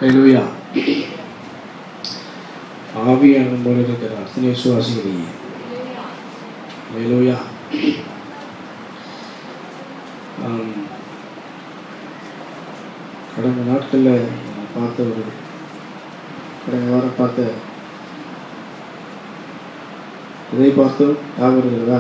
ஹalleluya ஆவியான போல இருக்கிற அத்தனை விசுவாசிக்கிறீங்க ஹalleluya ஆம். கடந்த நாட்களில் நான் பார்த்த ஒரு கடந்த வாரம் பார்த்த இதை பார்த்தோம் ஞாபகம் இருக்கிறதா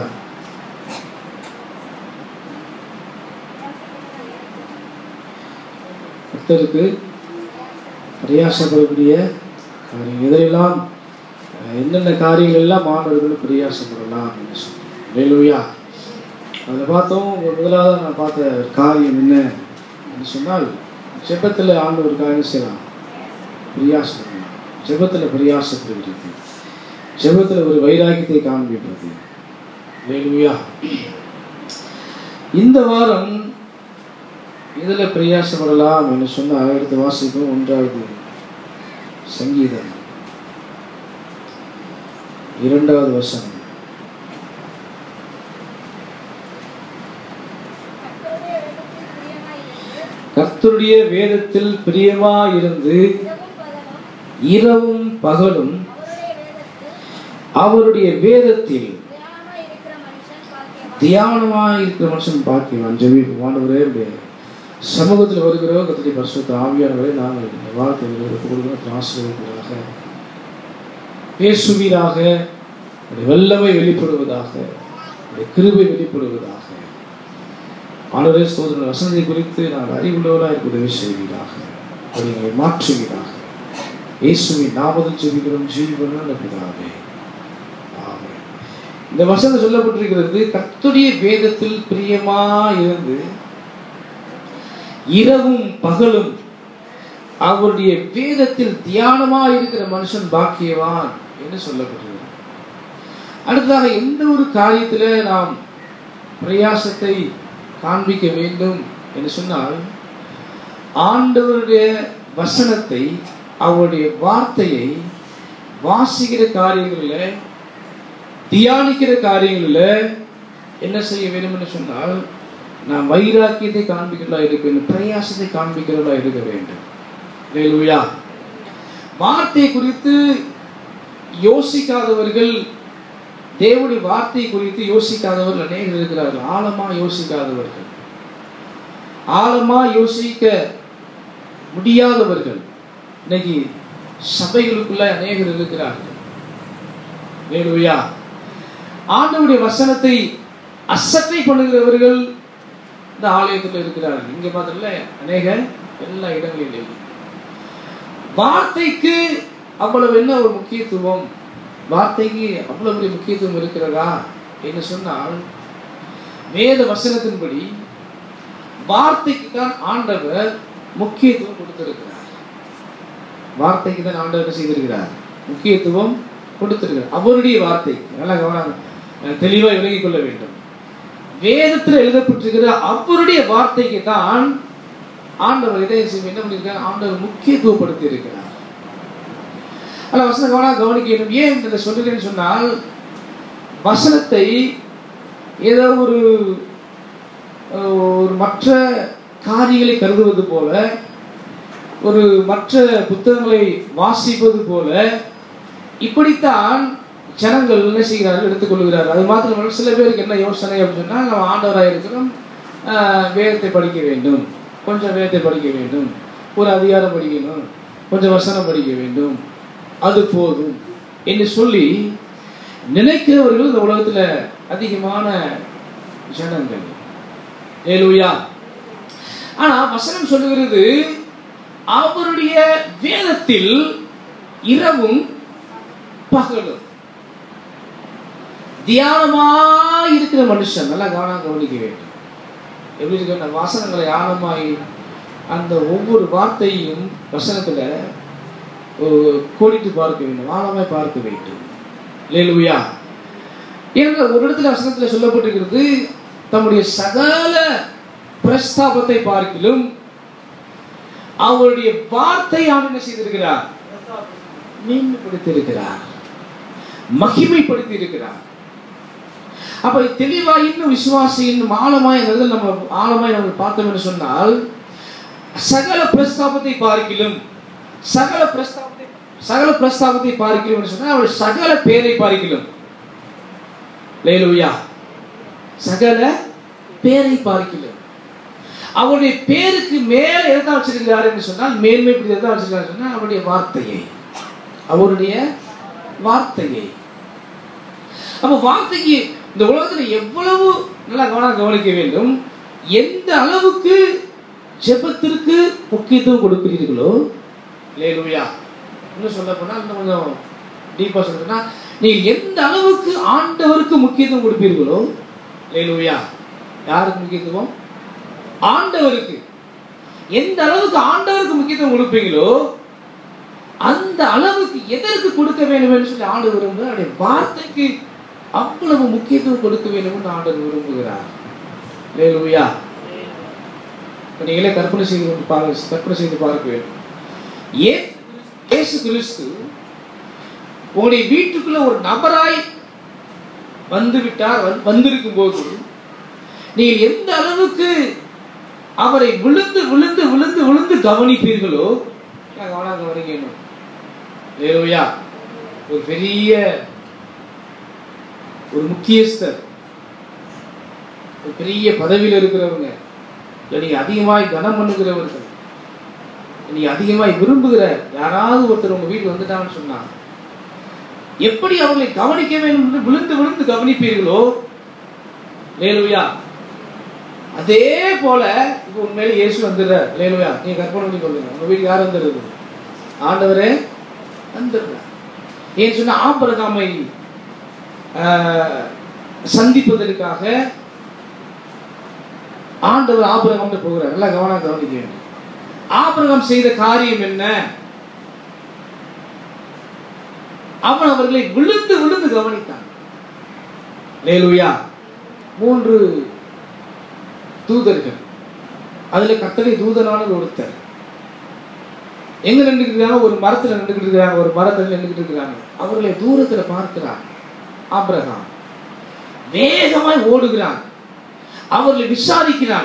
கர்த்தருக்கு பிரயாசப்படக்கூடிய காரியம் எதிரெல்லாம் அஹ், என்னென்ன காரியங்கள் எல்லாம் மாணவர்கள் பிரயாசப்படலாம் அப்படின்னு சொல்றேன் வேலுயா அதில் பார்த்தோம் ஒரு முதலாவது நான் பார்த்த ஒரு காரியம் என்ன அப்படின்னு சொன்னால் ஜெபத்தில் ஆண்டவர் காரியம் செய்யலாம் பிரயாசப்படலாம் ஜெபத்தில் பிரயாசப்படுகிறது ஜெபத்தில் ஒரு வைராக்கியத்தை காண்பிப்பது வேலுயா இந்த வாரம் இதில் பிரயாசப்படலாம் என்று சொன்னால் அடுத்த வாசிக்கும் ஒன்றாவது சங்கீதம் இரண்டாவது வசனம் கர்த்தருடைய வேதத்தில் பிரியமாயிருந்து இரவும் பகலும் அவருடைய வேதத்தில் தியானமாக இருக்கிற மனுஷன் பாக்கியவான் ஜெபிப்பு ஆண்டவரே உடைய சமூகத்தில் வருகிறோ கத்திரி பரிசுத்த ஆவியானவரை நாங்கள் இந்த வார்த்தை கொடுக்கிறோம் ஆசிரியர்களாக பேசுவீராக உடைய வல்லமை வெளிப்படுவதாக உடைய கிருபை வெளிப்படுவதாக ஆண்டவரே சோதனை வசனத்தை குறித்து நான் அறிவுள்ளவராக இருக்க உதவி செய்வீராக அதை எங்களை மாற்றுவீராக இயேசுவின் நாமத்தில் ஜெபிக்கிறோம் ஜீவன பிதாவே ஆமென் இந்த வசனம் சொல்லப்பட்டிருக்கிறது கர்த்தருடைய வேதத்தில் பிரியமா இருந்து இரவும் பகலும் அவருடைய வேதத்தில் தியானமா இருக்கிற மனுஷன் பாக்கியவான் என்று சொல்லப்பட்டிருக்கிறது அடுத்ததாக எந்த ஒரு காரியத்தில் நாம் பிரயாசத்தை காண்பிக்க வேண்டும் என்று சொன்னால் ஆண்டவருடைய வசனத்தை அவருடைய வார்த்தையை வாசிக்கிற காரியங்களில் தியானிக்கிற காரியங்களில் என்ன செய்ய வேண்டும் என்று சொன்னால் நாம் வைராக்கியத்தை காண்பிக்கிறதா இருக்க வேண்டும் பிரயாசத்தை காண்பிக்கிறதா இருக்க வேண்டும் ஹalleluya. வார்த்தை குறித்து யோசிக்காதவர்கள் தேவனுடைய வார்த்தை குறித்து யோசிக்காதவர்கள் அநேகர் இருக்கிறார்கள் ஆழமா யோசிக்காதவர்கள் ஆழமா யோசிக்க முடியாதவர்கள் இன்னைக்கு சபைகளுக்குள்ள அநேகர் இருக்கிறார்கள் ஹalleluya. ஆண்டவருடைய வசனத்தை அசட்டை பண்ணுகிறவர்கள் இந்த ஆலயத்தில் இருக்கிறார்கள் இங்க மாத்திரல அநேக எல்லா இடங்களிலும் வார்த்தைக்கு அவ்வளவு என்ன ஒரு முக்கியத்துவம் வார்த்தைக்கு அவ்வளவு பெரிய முக்கியத்துவம் இருக்கிறதா என்று சொன்னால் வேத வசனத்தின்படி வார்த்தைக்கு தான் ஆண்டவர் முக்கியத்துவம் கொடுத்திருக்கிறார் வார்த்தைக்கு தான் ஆண்டவர் என்ன செய்திருக்கிறார் முக்கியத்துவம் கொடுத்திருக்கிறார் அவருடைய வார்த்தை நல்லா கவனம் தெளிவாக விலகிக் கொள்ள வேண்டும் வேதத்தில் எழுதப்பட்டிருக்கிற அவருடைய வார்த்தைக்கு தான் ஆண்டவர் இதை என்ன பண்ணியிருக்கார் ஆண்டவர் முக்கியத்துவப்படுத்தி இருக்கிறார் ஆனால் வசன கவனம் கவனிக்கணும் ஏன் இதை சொல்லுறேன்னு சொன்னால் வசனத்தை ஏதோ ஒரு அஹ், ஒரு மற்ற காரியங்களை கருதுவது போல ஒரு மற்ற புத்தகங்களை வாசிப்பது போல இப்படித்தான் ஜனங்கள் என்ன செய்கிறார்கள் எடுத்துக்கொள்கிறார்கள் அது மாத்திரமல்ல சில பேருக்கு என்ன யோசனை அப்படின்னு சொன்னால் நம்ம ஆண்டவராக இருக்கிறோம் ஆஹ், வேதத்தை படிக்க வேண்டும் கொஞ்சம் வேதத்தை படிக்க வேண்டும் ஒரு அதிகாரம் படிக்கணும் கொஞ்சம் வசனம் படிக்க வேண்டும் அது போதும் என்று சொல்லி நினைக்கிறவர்கள் இந்த உலகத்துல அதிகமான ஜனங்கள் ஏலுயா ஆனா வசனம் சொல்லுகிறது அவருடைய வேதத்தில் இரவும் பகலும் தியானமா இருக்கிற மனுஷன் நல்லா கவனம் கவனிக்க வேண்டும் எப்படி இருக்கு அந்த வசனங்களை ஆழமாய் அந்த ஒவ்வொரு வார்த்தையும் வசனத்துல ஒரு கோடிட்டு பார்க்க வேண்டும் ஆழமாய் பார்க்க வேண்டும் லேலுயா ஏன்னா ஒரு இடத்துல வசனத்துல சொல்லப்பட்டிருக்கிறது தம்முடைய சகல பிரஸ்தாபத்தை பார்க்கிலும் அவருடைய வார்த்தை ஆண்டு என்ன செய்திருக்கிறார் மேன்மைப்படுத்தி மகிமைப்படுத்தி இருக்கிறார் அப்ப தெளிவா இன்னும் விசுவாசி இன்னும் ஆழமாய் அந்த இடத்துல நம்ம ஆழமாய் நம்ம பார்த்தோம் என்று சொன்னால் சகல பிரஸ்தாபத்தை பார்க்கிலும் சகல பிரஸ்தாபத்தை சகல பிரஸ்தாபத்தை பார்க்கிறோம் சொன்னா அவள் சகல பேரை பார்க்கிறோம் லேலுயா சகல பேரை பார்க்கிறோம் அவருடைய பேருக்கு மேல எதை வச்சிருக்கிறார் என்று சொன்னால் மேன்மை எதை வச்சிருக்காரு சொன்னால் அவருடைய வார்த்தையை அவருடைய வார்த்தையை அப்ப வார்த்தைக்கு இந்த உலகத்துல எவ்வளவு நல்லா கவனம் கவனிக்க வேண்டும் எந்த அளவுக்கு ஜெபத்திற்கு முக்கியத்துவம் கொடுக்கிறீர்களோ லேலுயா இன்னும் சொல்ல போனா இன்னும் கொஞ்சம் டீப்பா சொல்றேன்னா நீங்க எந்த அளவுக்கு ஆண்டவருக்கு முக்கியத்துவம் கொடுப்பீர்களோ லேலுயா யாருக்கு முக்கியத்துவம் ஆண்டவருக்கு எந்த அளவுக்கு ஆண்டவருக்கு முக்கியத்துவம் கொடுப்பீங்களோ அந்த அளவுக்கு எதற்கு கொடுக்க வேண்டும் என்று சொல்லி ஆண்டு விரும்புகிறார் அவருடைய வார்த்தைக்கு அவ்வளவு முக்கியத்துவம் கொடுக்க வேண்டும் என்று ஆண்டவர் விரும்புகிறார் லேலுயா இப்ப நீங்களே கற்பனை செய்து கொண்டு பாருங்க கற்பனை செய்து பார்க்க வேண்டும் ஏன் இயேசு கிறிஸ்து உங்களுடைய வீட்டுக்குள்ள ஒரு நபராய் வந்து விட்டார் வந்து- வந்திருக்கும் போது நீங்கள் எந்த அளவுக்கு அவரை விழுந்து விழுந்து விழுந்து விழுந்து கவனிப்பீர்களோ நான் கவனம் கவனிக்கணும் லேலுயா ஒரு பெரிய ஒரு முக்கியஸ்தர் ஒரு பெரிய பதவியில் இருக்கிறவங்க இல்லை நீங்க அதிகமாய் கனம் பண்ணுகிறவர்கள் நீங்க அதிகமாய் விரும்புகிற யாராவது ஒருத்தர் உங்க வீட்டுக்கு வந்துட்டாங்கன்னு சொன்னா எப்படி அவர்களை கவனிக்க வேண்டும் என்று விழுந்து விழுந்து கவனிப்பீர்களோ லேலுயா அதே போல இப்போ உண்மையில இயேசு வந்துடுறார் லேலுயா நீங்க கற்பனை பண்ணி கொள்ளுங்க உங்க வீட்டுக்கு யார் வந்துடுறது ஆண்டவரே வந்துடுறார் ஏன் சொன்னா ஆபரகாமை ஆஹ், சந்திப்பதற்காக ஆண்டவர் ஆபரகம் போகிறார் நல்லா கவனம் கவனிக்க வேண்டும் ஆபிரகாம் செய்த காரியம் என்ன அவன் அவர்களை விழுந்து விழுந்து கவனித்தான் லேலுயா மூன்று தூதர்கள் அதுல கத்தனை தூதனான ஒருத்தர் எங்க நின்றுட்டு இருக்காங்க ஒரு மரத்துல நின்றுட்டு இருக்காங்க ஒரு மரத்துல நின்றுட்டு இருக்காங்க அவர்களை தூரத்துல பார்க்கிறான் ஆபிரகாம் வேகமாய் ஓடுகிறான் அவர்களை விசாரிக்கிறான்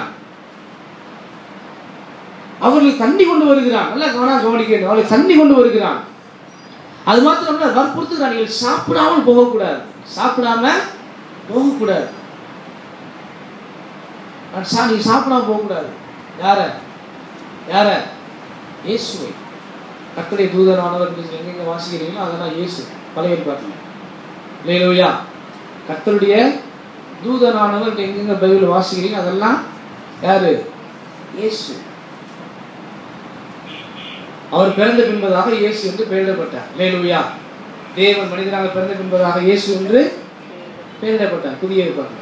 அவர்களுக்கு தண்ணி கொண்டு வருகிறான் நல்லா கவனம் கவனிக்க அவர்களை தண்ணி கொண்டு வருகிறான் அது மாத்திரம் இல்ல வற்புறுத்துகிறான் நீங்கள் சாப்பிடாமல் போகக்கூடாது சாப்பிடாம போகக்கூடாது நான் சா நீ சாப்பிடாம போகக்கூடாது யார யார இயேசுவை கத்தரை தூதனானவர் என்று எங்கெங்க வாசிக்கிறீங்களோ அதெல்லாம் இயேசு பழைய ஏற்பாட்டில் இல்லையா கத்தருடைய தூதனானவர் என்று எங்கெங்க பைபிள் வாசிக்கிறீங்க அதெல்லாம் யாரு இயேசு அவர் பிறந்த பின்பதாக இயேசு என்று பெயரிடப்பட்டார் லேலுயா தேவன் மனிதனாக பிறந்த பின்பதாக இயேசு என்று பெயரிடப்பட்டார் புதிய ஏற்பாட்டில்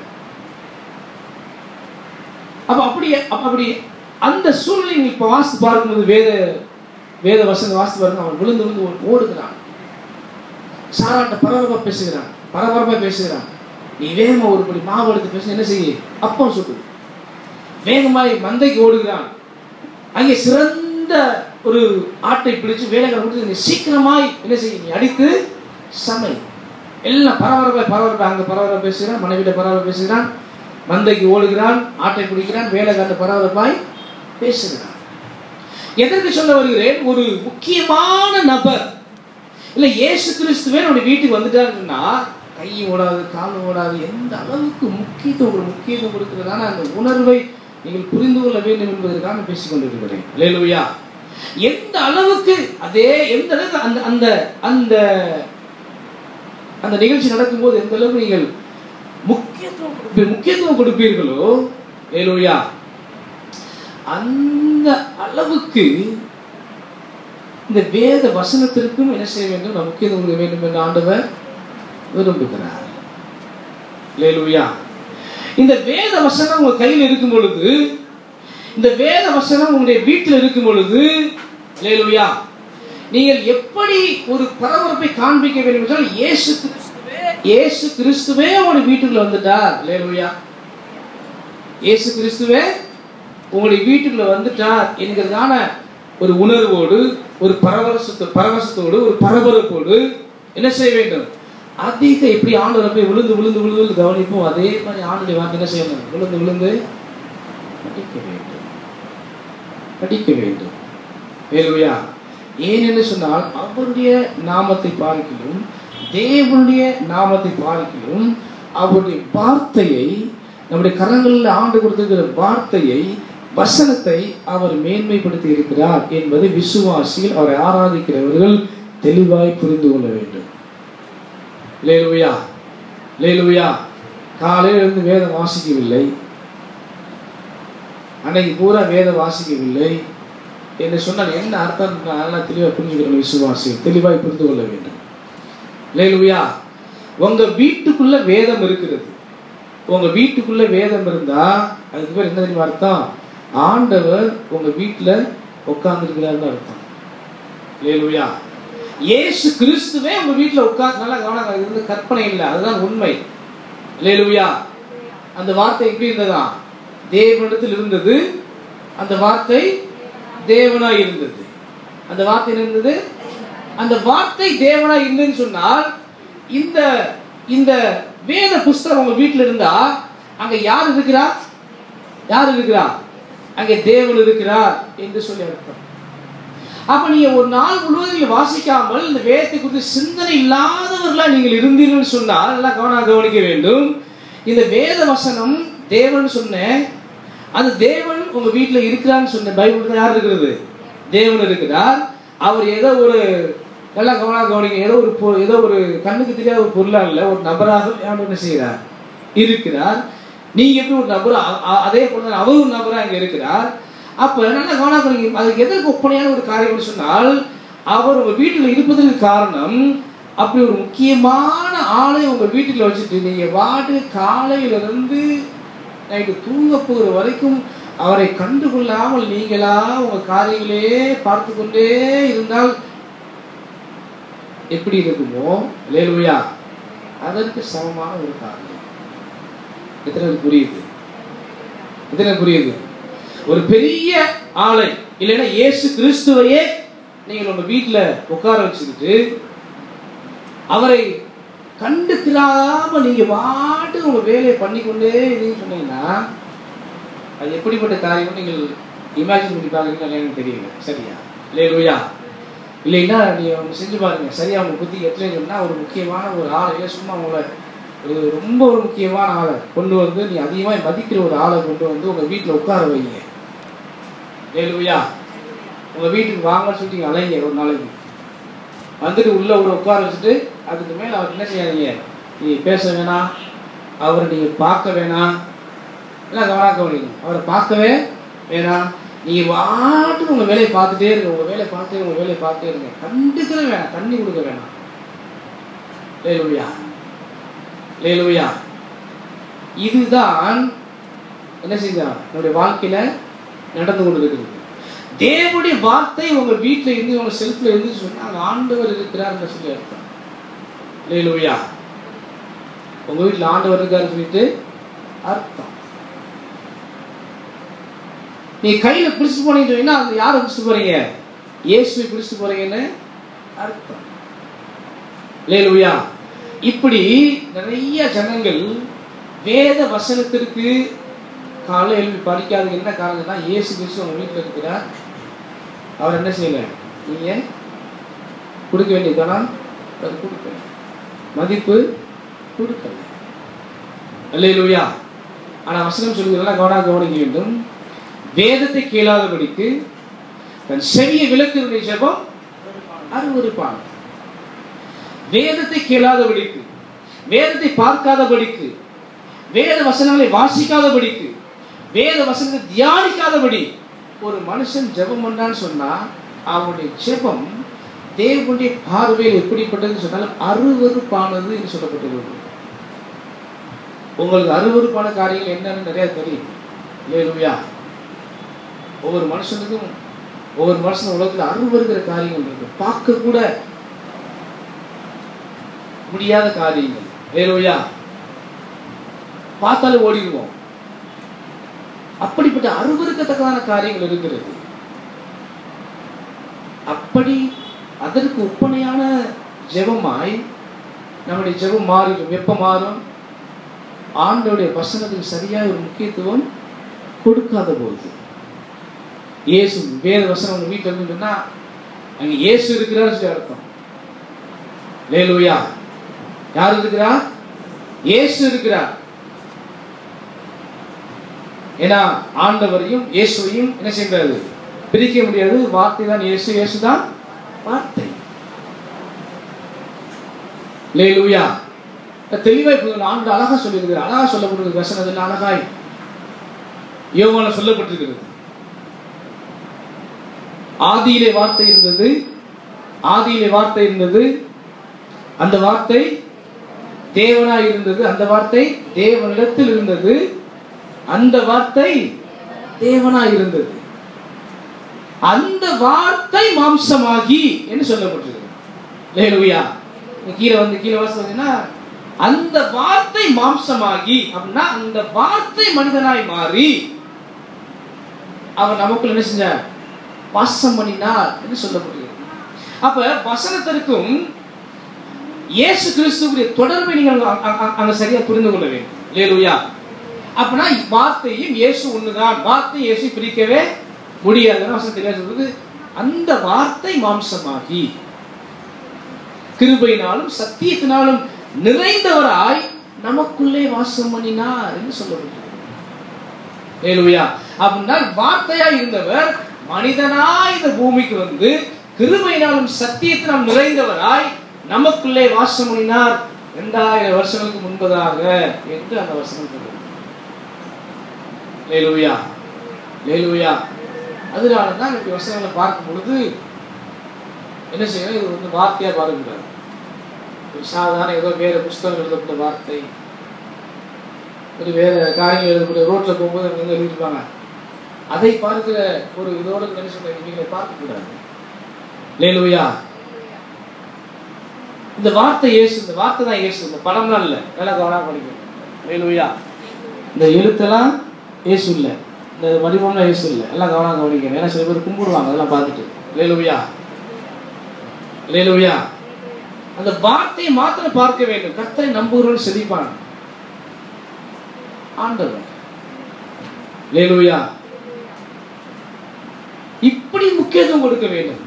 அப்ப அப்படி அப்ப அப்படி அந்த சூழ்நிலை நீ இப்ப வாசித்து பார்க்கும்போது வேத வேத வசனம் வாசித்து பாருங்க அவன் விழுந்து விழுந்து ஓ- ஓடுகிறான் சாராட்ட பரபரப்பா பேசுகிறான் பரபரப்பா பேசுகிறான் நீ வேகமா ஒரு படி மாவு எடுத்து பேச என்ன செய்ய அப்பம் சுட்டு வேகமாய் மந்தைக்கு ஓடுகிறான் அங்கே சிறந்த ஒரு ஆட்டை பிடிச்சு வேலைக்கார கொடுத்து நீ சீக்கிரமாய் என்ன செய்ய நீ அடித்து சமை எல்லாம் பரபரப்பா பரபரப்பா அங்க பரபரப்பா பேசுகிறான் மனைவிட்ட பரபரப்பா பேசுகிறான் மந்தைக்கு ஓடுகிறான் ஆட்டை பிடிக்கிறான் வேலைக்காரன் பரபரப்பாய் பேசுகிறான் எதற்கு சொல்ல வருகிறேன் ஒரு முக்கியமான நபர் இல்ல இயேசு கிறிஸ்துவே நம்முடைய வீட்டுக்கு வந்துட்டாருன்னா கை ஓடாது கால் ஓடாது எந்த அளவுக்கு முக்கியத்துவம் ஒரு முக்கியத்துவம் கொடுக்கிறதான அந்த உணர்வை நீங்கள் புரிந்து கொள்ள வேண்டும் என்பதற்காக நான் பேசிக் கொண்டிருக்கிறேன் லேலுயா எந்த அளவுக்கு அதே எந்த அளவுக்கு அந்த அந்த அந்த அந்த நிகழ்ச்சி நடக்கும்போது எந்த அளவுக்கு நீங்கள் முக்கியத்துவம் கொடுப்பீ- முக்கியத்துவம் கொடுப்பீர்களோ லேலுயா அந்த அளவுக்கு இந்த வேத வசனத்திற்கும் என்ன செய்ய வேண்டும் நாம் முக்கியத்துவம் கொடுக்க வேண்டும் என்று ஆண்டவர் விரும்புகிறார் லேலுயா இந்த வேத வசனம் உங்க கையில் இருக்கும் பொழுது இந்த வேத வசனம் உங்களுடைய வீட்டில் இருக்கும் பொழுது லேலுயா நீங்கள் எப்படி ஒரு பரபரப்பை காண்பிக்க வேண்டும் என்றால் இயேசு கிறிஸ்துவே இயேசு கிறிஸ்துவே உங்களுடைய வீட்டுக்குள்ள வந்துட்டார் லேலுயா இயேசு கிறிஸ்துவே உங்களுடைய வீட்டுக்குள்ள வந்துட்டார் என்கிறதான ஒரு உணர்வோடு ஒரு பரவசத்தோ பரவசத்தோடு ஒரு பரபரப்போடு என்ன செய்ய வேண்டும் அதிக எப்படி ஆண்டவரை போய் விழுந்து விழுந்து விழுந்து விழுந்து கவனிப்போம் அதே மாதிரி ஆண்டுடைய வார்த்தை என்ன செய்யணும் விழுந்து விழுந்து படிக்க வேண்டும் படிக்க வேண்டும் வேலுயா ஏனென்று சொன்னால் அவருடைய நாமத்தை பார்க்கிலும் தேவனுடைய நாமத்தை பார்க்கிலும் அவருடைய வார்த்தையை நம்முடைய கரங்களில் ஆண்டு கொடுத்திருக்கிற வார்த்தையை வசனத்தை அவர் மேன்மைப்படுத்தி இருக்கிறார் என்பதை விசுவாசியில் அவரை ஆராதிக்கிறவர்கள் தெளிவாய் புரிந்து கொள்ள வேண்டும் லேலுயா லேலுயா காலையில் இருந்து வேதம் வாசிக்கவில்லை அன்னைக்கு பூரா வேதம் வாசிக்கவில்லை என்று சொன்னால் என்ன அர்த்தம் நல்லா தெளிவாக புரிஞ்சுக்கணும் விசுவாசி தெளிவாய் புரிந்து கொள்ள வேண்டும் லேலுயா உங்க வீட்டுக்குள்ள வேதம் இருக்கிறது உங்க வீட்டுக்குள்ள வேதம் இருந்தா அதுக்கு பேர் என்ன தெரியுமா அர்த்தம் ஆண்டவர் உங்க வீட்டுல உட்கார்ந்துருக்கிறாருன்னு அர்த்தம் லேலுயா இயேசு கிறிஸ்துவே உங்க வீட்டுல உட்கார்ந்து நல்லா கவனம் இது வந்து கற்பனை இல்லை அதுதான் உண்மை லேலுயா அந்த வார்த்தை எப்படி இருந்ததா தேவனிடத்தில் இருந்தது அந்த வார்த்தை தேவனாய் இருந்தது அந்த வார்த்தை இருந்தது அந்த வார்த்தை தேவனாய் இருந்ததுன்னு சொன்னால் இந்த இந்த வேத புஸ்தகம் உங்க வீட்டில் இருந்தா அங்க யார் இருக்கிறா யார் இருக்கிறா அங்கே தேவன் இருக்கிறார் என்று சொல்லி அர்த்தம் அப்ப நீங்க ஒரு நாள் முழுவதும் நீங்க வாசிக்காமல் இந்த வேதத்தை குறித்து சிந்தனை இல்லாதவர்களா நீங்கள் இருந்தீர்கள் சொன்னால் நல்லா கவனம் கவனிக்க வேண்டும் இந்த வேத வசனம் தேவன் சொன்னேன் அந்த தேவன் உங்க வீட்டுல இருக்கிறான்னு சொன்ன பைபிள் யார் இருக்கிறது தேவன் இருக்கிறார் அவர் ஏதோ ஒரு நல்லா கவனம் கவனிக்க ஏதோ ஒரு பொ- ஏதோ ஒரு கண்ணுக்கு தெரியாத ஒரு பொருளா இல்ல ஒரு நபராக ஆண்டவர் என்ன செய்கிறார் இருக்கிறார் நீங்க எப்படி ஒரு நபர் அ- அ- அதே போல அவர் ஒரு நபரா இங்க இருக்கிறார் அப்ப நல்லா கவனம் கவனிக்க அதுக்கு எதற்கு ஒப்பனையான ஒரு காரியம்னு சொன்னால் அவர் உங்க வீட்டில் இருப்பதற்கு காரணம் அப்படி ஒரு முக்கியமான ஆளை உங்க வீட்டுல வச்சுட்டு நீங்க வாட்டு காலையில இருந்து நைட்டு தூங்க போகிற வரைக்கும் அவரை கண்டுகொள்ளாமல் நீங்களா உங்க காரியங்களே பார்த்து கொண்டே இருந்தால் எப்படி இருக்குமோ லேலுயா அதற்கு சமமான ஒரு காரியம் எத்தனை பேருக்கு புரியுது எத்தனை பேருக்கு புரியுது ஒரு பெரிய ஆளை இல்லைன்னா இயேசு கிறிஸ்துவையே நீங்கள் உங்க வீட்டுல உட்கார வச்சுக்கிட்டு அவரை கண்டுக்கிறாம நீங்க பாட்டு உங்க வேலையை பண்ணிக்கொண்டே இருந்தீங்கன்னு சொன்னீங்கன்னா அது எப்படிப்பட்ட காரியம் நீங்கள் இமேஜின் பண்ணி பார்க்குறீங்களா எனக்கு தெரியல சரியா இல்லை லூயா இல்லைன்னா நீ அவங்க செஞ்சு பாருங்க சரியா அவங்க புத்தி எத்தனை ஒரு முக்கியமான ஒரு ஆளை இல்லை சும்மா உங்களை ஒரு ரொம்ப ஒரு முக்கியமான ஆளை கொண்டு வந்து நீ அதிகமாக மதிக்கிற ஒரு ஆளை கொண்டு வந்து உங்க வீட்டில் உட்கார வைங்க லேலுயா உங்க வீட்டுக்கு வாங்கன்னு சொல்லிட்டு நீங்க அலைங்க ஒரு நாளைக்கு வந்துட்டு உள்ள ஒரு உட்கார வச்சுட்டு அதுக்கு மேல அவர் என்ன செய்யாதீங்க நீ பேச வேணாம் அவரை நீங்க பார்க்க வேணாம் எல்லாம் கவனம் கவனிக்கணும் அவரை பார்க்கவே வேணாம் நீங்க வாட்டு உங்க வேலையை பார்த்துட்டே இருங்க உங்க வேலையை பார்த்துட்டே உங்க வேலையை பார்த்துட்டே இருங்க கண்டுக்கவே வேணாம் தண்ணி கொடுக்க வேணாம் லேலுயா லேலுயா இதுதான் என்ன செய்தா நம்முடைய வாழ்க்கையில நடந்து கொண்டு இருக்குது தேவனுடைய வார்த்தை உங்க வீட்டுல இருந்து உங்க செல்ஃப்ல இருந்து சொன்னா அங்க ஆண்டவர் இருக்கிறார்னு சொல்லி அர்த்தம் லேலுயா உங்க வீட்டுல ஆண்டவர் இருக்காரு சொல்லிட்டு அர்த்தம் நீ கையில பிடிச்சு போனீங்கன்னு சொன்னீங்கன்னா அந்த யாரை பிடிச்சு போறீங்க இயேசுவை பிடிச்சு போறீங்கன்னு அர்த்தம் லேலுயா இப்படி நிறைய ஜனங்கள் வேத வசனத்திற்கு காலை எழுப்பி படிக்காத என்ன காரணம்னா இயேசு கிறிஸ்து உங்க வீட்டில் இருக்கிறார் அவர் என்ன செய்யல நீங்க கொடுக்க வேண்டியதானா அவர் கொடுக்கல மதிப்பு கொடுக்கல அல்லேலூயா ஆனா வசனம் சொல்லுகிறதெல்லாம் கவனம் கவனிக்க வேண்டும் வேதத்தை கேளாதபடிக்கு தன் செவிய விளக்குடைய ஜெபம் அருவருப்பான வேதத்தை கேளாதபடிக்கு வேதத்தை பார்க்காதபடிக்கு வேத வசனங்களை வாசிக்காதபடிக்கு வேத வசனத்தை தியானிக்காதபடி ஒரு மனுஷன் ஜெபம் பண்ணான்னு சொன்னா அவனுடைய ஜெபம் தேவனுடைய பார்வையில் எப்படிப்பட்டதுன்னு சொன்னாலும் அருவருப்பானது என்று சொல்லப்பட்டுள்ளது உங்களுக்கு அருவருப்பான காரியங்கள் என்னன்னு நிறைய தெரியும் இல்லையா ஒவ்வொரு மனுஷனுக்கும் ஒவ்வொரு மனுஷன் உலகத்தில் அருவருக்கிற காரியங்கள் இருக்கு பார்க்க கூட முடியாத காரியங்கள் வேலையா பார்த்தாலும் ஓடிடுவோம் அப்படிப்பட்ட அருவருக்கத்தக்கதான காரியங்கள் இருக்கிறது அப்படி அதற்கு ஒப்பனையான ஜெபமாய் நம்முடைய ஜெபம் மாறிடும் எப்ப மாறும் ஆண்டோடைய வசனத்துக்கு சரியாக ஒரு முக்கியத்துவம் கொடுக்காத போது இயேசு வேத வசனம் உங்க வீட்டில் இருந்துன்னா அங்க இயேசு இருக்கிறார் சொல்லி அர்த்தம் லேலூயா யார் இருக்கிறா இயேசு இருக்கிறார் ஏன்னா ஆண்டவரையும் இயேசுவையும் என்ன செய்கிறது பிரிக்க முடியாது வார்த்தை தான் இயேசு இயேசு தான் வார்த்தை லேலூயா தெளிவாய் புரிந்து ஆண்டு அழகா சொல்லியிருக்கிறார் அழகா சொல்லப்படுகிறது வசனத்தில் அழகாய் யோவான சொல்லப்பட்டிருக்கிறது ஆதியிலே வார்த்தை இருந்தது ஆதியிலே வார்த்தை இருந்தது அந்த வார்த்தை தேவனாய் இருந்தது அந்த வார்த்தை தேவனிடத்தில் இருந்தது அந்த வார்த்தை தேவனாய் இருந்தது அந்த வார்த்தை மாம்சமாகி என்று சொல்லப்பட்டிருக்கு லேலுயா கீழே வந்து கீழே வாசிங்கன்னா அந்த வார்த்தை மாம்சமாகி அப்படின்னா அந்த வார்த்தை மனிதனாய் மாறி அவர் நமக்குள்ள என்ன செஞ்சார் வாசம் பண்ணினார் என்று சொல்லப்படுகிறது அப்ப வசனத்திற்கும் இயேசு கிறிஸ்துவுடைய தொடர்பை நீங்கள் அங்க- அங்க- அங்க- அங்க சரியா புரிந்து கொள்ள வேண்டும் லேலுயா அப்படின்னா வார்த்தையும் இயேசு ஒண்ணுதான் வார்த்தை இயேசு பிரிக்கவே முடியாதுன்னு வசனம் தெளிவா சொல்றது அந்த வார்த்தை மாம்சமாகி கிருபையினாலும் சத்தியத்தினாலும் நிறைந்தவராய் நமக்குள்ளே வாசம் பண்ணினார் என்று சொல்லப்பட்டிருக்கிறது ஏலுயா அப்படின்னா வார்த்தையா இருந்தவர் மனிதனாய் இந்த பூமிக்கு வந்து கிருபையினாலும் சத்தியத்தினால் நிறைந்தவராய் நமக்குள்ளே வாசம் பண்ணினார் இரண்டாயிரம் வருஷங்களுக்கு முன்பதாக என்று அந்த வசனம் சொல்லுது லேலுயா லேலுயா அதனால தான் இப்படி வசனங்களை பார்க்கும் பொழுது என்ன செய்யணும் இது வந்து வார்த்தையா பார்க்கக்கூடாது ஒரு சாதாரண ஏதோ வேற புஸ்தகம் எழுதப்பட்ட வார்த்தை ஒரு வேற காரியம் எழுதப்பட்ட ரோட்ல போகும்போது அவங்க வந்து எழுதிருப்பாங்க அதை பார்க்கிற ஒரு இதோட என்ன சொல்ற நீங்களை பார்க்க கூடாது லேலுயா இந்த வார்த்தை இயேசு இந்த வார்த்தை தான் இயேசு இந்த படம்லாம் இல்லை நல்லா கவனம் படிக்கணும் லேலுயா இந்த எழுத்தெல்லாம் இயேசு இல்லை இந்த வடிவம்லாம் இயேசு இல்லை எல்லாம் கவனம் கவனிக்கணும் ஏன்னா சில பேர் கும்பிடுவாங்க அதெல்லாம் பார்த்துட்டு லேலுயா லேலுயா அந்த வார்த்தையை மாத்திரம் பார்க்க வேண்டும் கர்த்தரை நம்புகிறவர்கள் செழிப்பான் ஆண்டவர் லேலுயா இப்படி முக்கியத்துவம் கொடுக்க வேண்டும்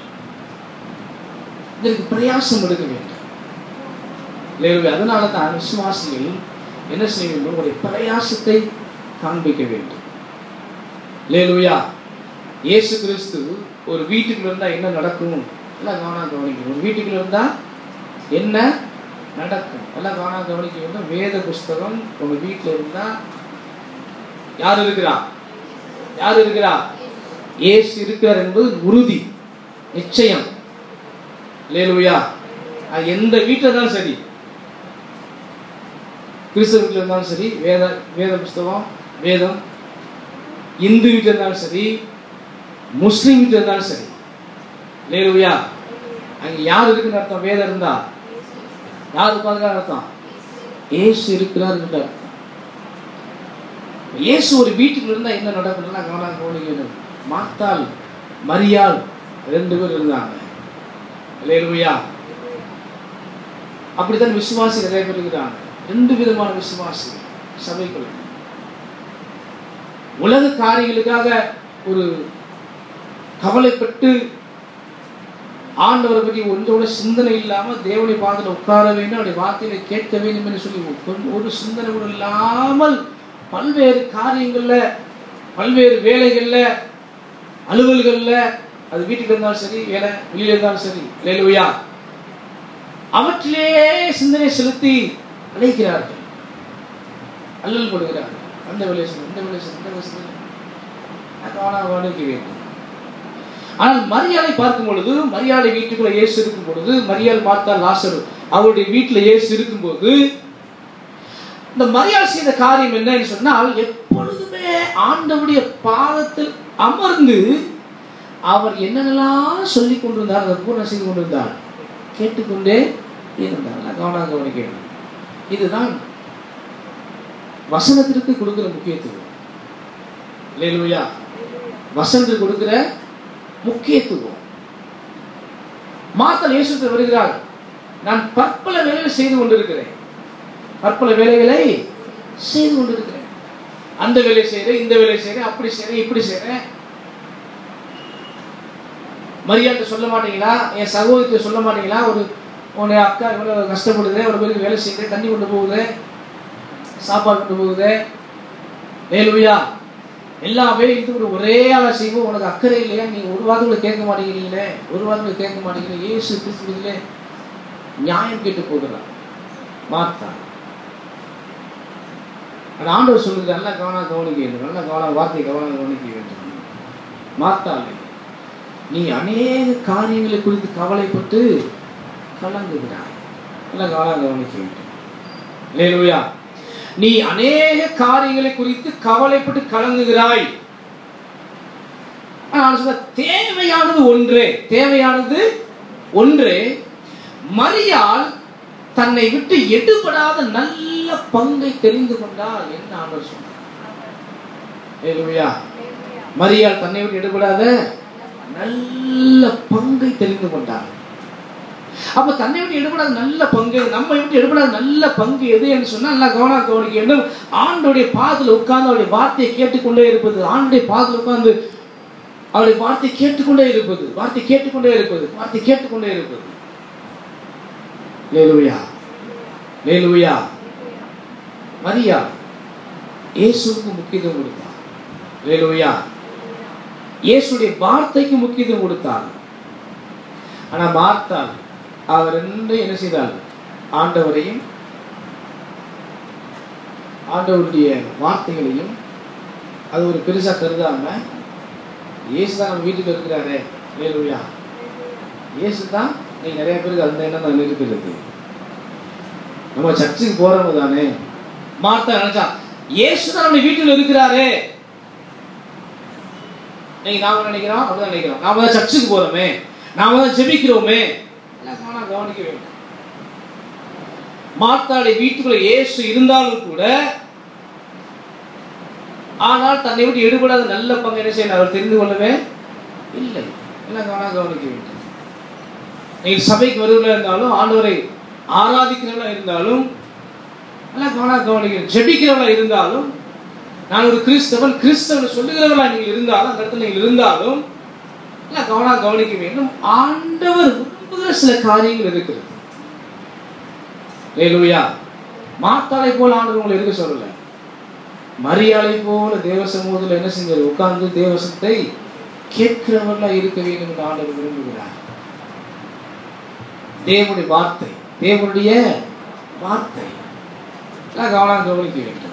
இதற்கு பிரயாசம் எடுக்க வேண்டும் லேலுயா அதனால தான் விசுவாசிகள் என்ன செய்ய வேண்டும் உங்களுடைய பிரயாசத்தை காண்பிக்க வேண்டும் லேலுயா இயேசு கிறிஸ்து ஒரு வீட்டுக்குள்ள இருந்தா என்ன நடக்கும் எல்லாம் கவனம் கவனிக்கணும் ஒரு வீட்டுக்குள்ள இருந்தா என்ன நடக்கும் எல்லாம் கவனம் கவனிக்க வேண்டும் வேத புஸ்தகம் உங்க வீட்டுல இருந்தா யார் இருக்கிறா யார் இருக்கிறா இயேசு இருக்கிறார் என்பது உறுதி நிச்சயம் லேலுயா அது எந்த வீட்டில் இருந்தாலும் சரி கிறிஸ்தவ வீட்டில் இருந்தாலும் சரி வேத வேத புஸ்தகம் வேதம் இந்து வீட்டில் இருந்தாலும் சரி முஸ்லீம் வீட்டில் இருந்தாலும் சரி லேலுயா அங்க யார் இருக்குன்னு அர்த்தம் வேதம் இருந்தா யார் உட்காந்துக்கார அர்த்தம் ஏசு இருக்கிறார் அர்த்தம் இயேசு ஒரு வீட்டுக்குள்ள இருந்தா என்ன நடக்குதுன்னா கவனம் கவனிக்கணும் மாத்தாள் மரியாள் ரெண்டு பேர் இருந்தாங்க லேலுயா அப்படித்தான் விசுவாசி நிறைய பேர் இருக்கிறாங்க ரெண்டு விதமான விசுவாசி சபைக்குள்ள உலக காரியங்களுக்காக ஒரு கவலைப்பட்டு ஆண்டவரை பற்றி ஒன்றோட சிந்தனை இல்லாம தேவனை பார்த்துல உட்கார வேண்டும் அவருடைய வார்த்தையில கேட்க வேண்டும் என்று சொல்லி ஒரு- ஒரு சிந்தனை கூட இல்லாமல் பல்வேறு காரியங்கள்ல பல்வேறு வேலைகள்ல அலுவல்கள்ல அது வீட்டுக்கு இருந்தாலும் சரி வேலை வெளியில இருந்தாலும் சரி லேலுயா அவற்றிலே சிந்தனை செலுத்தி அழைக்கிறார்கள் அல்லல் கொடுக்கிறார்கள் அந்த வேலையை செய்ய இந்த வேலையை செய்ய இந்த வேலையை செய்ய கவனம் கவனிக்க வேண்டும் ஆனால் மரியாதை பார்க்கும் பொழுது மரியாதை வீட்டுக்குள்ள இயேசு இருக்கும் பொழுது மரியாதை பார்த்தால் லாசரு அவருடைய வீட்டில் இயேசு இருக்கும்போது இந்த மரியாதை செய்த காரியம் என்னன்னு சொன்னால் எப்பொழுதுமே ஆண்டவருடைய பாதத்தில் அமர்ந்து அவர் என்னென்னலாம் சொல்லி கொண்டிருந்தார் அதை பூர்ணம் செய்து கொண்டிருந்தார் கேட்டுக்கொண்டே இருந்தார் நான் கவனம் கவனிக்க வேண்டும். இதுதான் வசனத்திற்கு கொடுக்கிற முக்கியத்துவம் லேலுயா வசனத்துக்கு கொடுக்கிற முக்கியத்துவம் மாத்தல் இயேசுக்கு வருகிறார் நான் பற்பல வேலைகளை செய்து கொண்டிருக்கிறேன் பற்பல வேலைகளை செய்து கொண்டிருக்கிறேன் அந்த வேலை செய்கிறேன் இந்த வேலை செய்கிறேன் அப்படி செய்கிறேன் இப்படி செய்கிறேன் மரியாதை சொல்ல மாட்டீங்களா என் சகோதரத்தை சொல்ல மாட்டீங்களா ஒரு உன்னுடைய அக்கா இவ்வளோ கஷ்டப்படுது ஒரு பேருக்கு வேலை செய்யுது தண்ணி கொண்டு போகுது சாப்பாடு கொண்டு போகுது வேலுவையா எல்லா வேலையும் இது ஒரு ஒரே ஆளா செய்வோம் உனக்கு அக்கறை இல்லையா நீ ஒரு வாரத்துல கேட்க மாட்டேங்கிறீங்களே ஒரு வாரத்துல கேட்க மாட்டேங்கிறீங்க இயேசு கிறிஸ்துவிலே நியாயம் கேட்டு போகிறார் மாத்தா அந்த ஆண்டவர் சொல்லுது நல்லா கவனம் கவனிக்க வேண்டும் நல்ல கவனம் வார்த்தை கவனம் கவனிக்க வேண்டும் மாத்தாளே நீ அநேக காரியங்களை குறித்து கவலைப்பட்டு கலங்குகிறாய் நல்ல கவனம் கவனிக்க வேண்டும் லேலுயா நீ அநேக காரியங்களை குறித்து கவலைப்பட்டு கலங்குகிறாய் நான் சொல்ல தேவையானது ஒன்றே தேவையானது ஒன்றே மரியாள் தன்னை விட்டு எடுபடாத நல்ல பங்கை தெரிந்து கொண்டால் என்ன ஆண்டவர் சொன்னார் ஹalleluya. மரியாள் தன்னை விட்டு எடுபடாத நல்ல பங்கை தெரிந்து கொண்டார் அப்ப தன்னை விட்டு எடுபடாத நல்ல பங்கு நம்மை விட்டு எடுபடாத நல்ல பங்கு எது என்று சொன்னா நல்லா கவனம் கவனிக்க வேண்டும் ஆண்டோடைய பாதத்தில் உட்கார்ந்து அவருடைய வார்த்தையை கேட்டுக்கொண்டே இருப்பது ஆண்டுடைய பாதத்தில் உட்கார்ந்து அவருடைய வார்த்தை கேட்டுக்கொண்டே இருப்பது வார்த்தை கேட்டுக்கொண்டே இருப்பது வார்த்தை கேட்டுக்கொண்டே இருப்பது லேலுயா லேலுயா மரியா இயேசுவுக்கு முக்கியத்துவம் கொடுத்தார் லேலுயா இயேசுடைய வார்த்தைக்கு முக்கியத்துவம் கொடுத்தார் ஆனா மார்த்தாள் அவர் ரெண்டு என்ன செய்தார் ஆண்டவரையும் ஆண்டவருடைய வார்த்தைகளையும் அது ஒரு பெருசா கருதாம இயேசு தான் நம்ம வீட்டுக்கு இருக்கிறாரே லேலுயா இயேசு தான் நீ நிறைய பேருக்கு அந்த எண்ணம் தான் இருக்கிறது நம்ம சர்ச்சுக்கு போறவங்க தானே மார்த்தா நினைச்சா இயேசு தான் நம்ம வீட்டில் இருக்கிறாரே நீங்க நாம நினைக்கிறோம் அப்படிதான் நினைக்கிறோம் நாம தான் சர்ச்சுக்கு போறோமே நாம தான் ஜெபிக்கிறோமே எல்லாம் கவனம் கவனிக்க வேண்டும் மார்த்தாடைய வீட்டுக்குள்ள இயேசு இருந்தாலும் கூட ஆனால் தன்னை விட்டு எடுபடாத நல்ல பங்கு என்ன செய்யணும் அவர் தெரிந்து கொள்ளவே இல்லை எல்லாம் கவனம் கவனிக்க வேண்டும் நீங்கள் சபைக்கு வருவதாக இருந்தாலும் ஆண்டவரை ஆராதிக்கிறவர்களா இருந்தாலும் எல்லாம் கவனம் கவனிக்க ஜெபிக்கிறவர்களா இருந்தாலும் நான் ஒரு கிறிஸ்தவன் கிறிஸ்தவன் சொல்லுகிறவர்களா நீங்கள் இருந்தாலும் அந்த இடத்துல நீங்கள் இருந்தாலும் எல்லாம் கவனம் கவனிக்க வேண்டும் ஆண்டவர் விரும்புகிற சில காரியங்கள் இருக்கிறது லேலுயா மாத்தாளை போல ஆண்டவர் உங்களை இருக்க சொல்லல மரியாதை போல தேவ சமூகத்தில் என்ன செஞ்சார் உட்கார்ந்து தேவசத்தை கேட்கிறவர்களா இருக்க வேண்டும் என்று ஆண்டவர் விரும்புகிறார் தேவனுடைய வார்த்தை தேவனுடைய வார்த்தை எல்லாம் கவனம் கவனிக்க வேண்டும்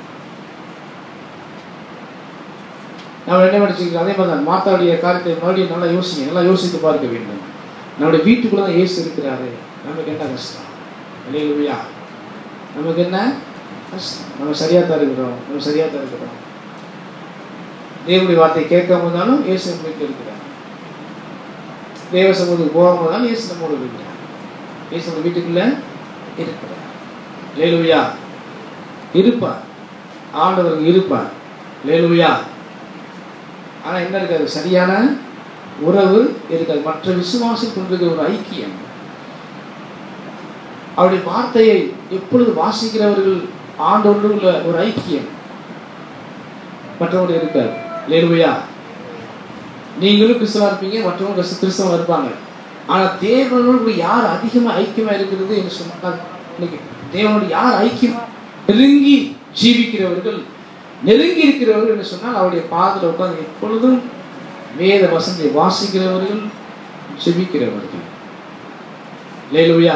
நம்ம என்ன படிச்சுக்கிறோம் அதே மாதிரி தான் மாத்தாவுடைய காரியத்தை மறுபடியும் நல்லா யோசிங்க நல்லா யோசித்து பார்க்க வேண்டும் நம்முடைய வீட்டுக்குள்ள தான் இயேசு இருக்கிறாரு நமக்கு என்ன கஷ்டம் இல்லையா நமக்கு என்ன கஷ்டம் நம்ம சரியா தான் இருக்கிறோம் நம்ம சரியா தான் இருக்கிறோம் தேவனுடைய வார்த்தை கேட்காம இருந்தாலும் இயேசு நம்ம வீட்டில் இருக்கிறார் தேவ சமூகத்துக்கு போகாம இருந்தாலும் இயேசு நம்மோட இருக்கிறார் இயேசு நம்ம வீட்டுக்குள்ள இருக்கிறார் லேலுயா இருப்பார் ஆண்டவர் இருப்பார் லேலுயா ஆனா என்ன இருக்காது சரியான உறவு இருக்காது மற்ற விசுவாசம் கொண்டிருக்கிற ஒரு ஐக்கியம் அவருடைய வார்த்தையை எப்பொழுது வாசிக்கிறவர்கள் ஆண்டோடு உள்ள ஒரு ஐக்கியம் மற்றவங்க இருக்காது லேலுவையா நீங்களும் கிறிஸ்தவா இருப்பீங்க மற்றவங்க கிறிஸ்தவா இருப்பாங்க ஆனா தேவனோடு யார் அதிகமா ஐக்கியமா இருக்கிறது என்று சொன்னால் இன்னைக்கு தேவனோடு யார் ஐக்கியமா நெருங்கி ஜீவிக்கிறவர்கள் நெருங்கி இருக்கிறவர்கள் என்று சொன்னால் அவருடைய பாதத்தில் உட்கார்ந்து எப்பொழுதும் வேத வசந்தை வாசிக்கிறவர்கள் ஜெபிக்கிறவர்கள் லேலுயா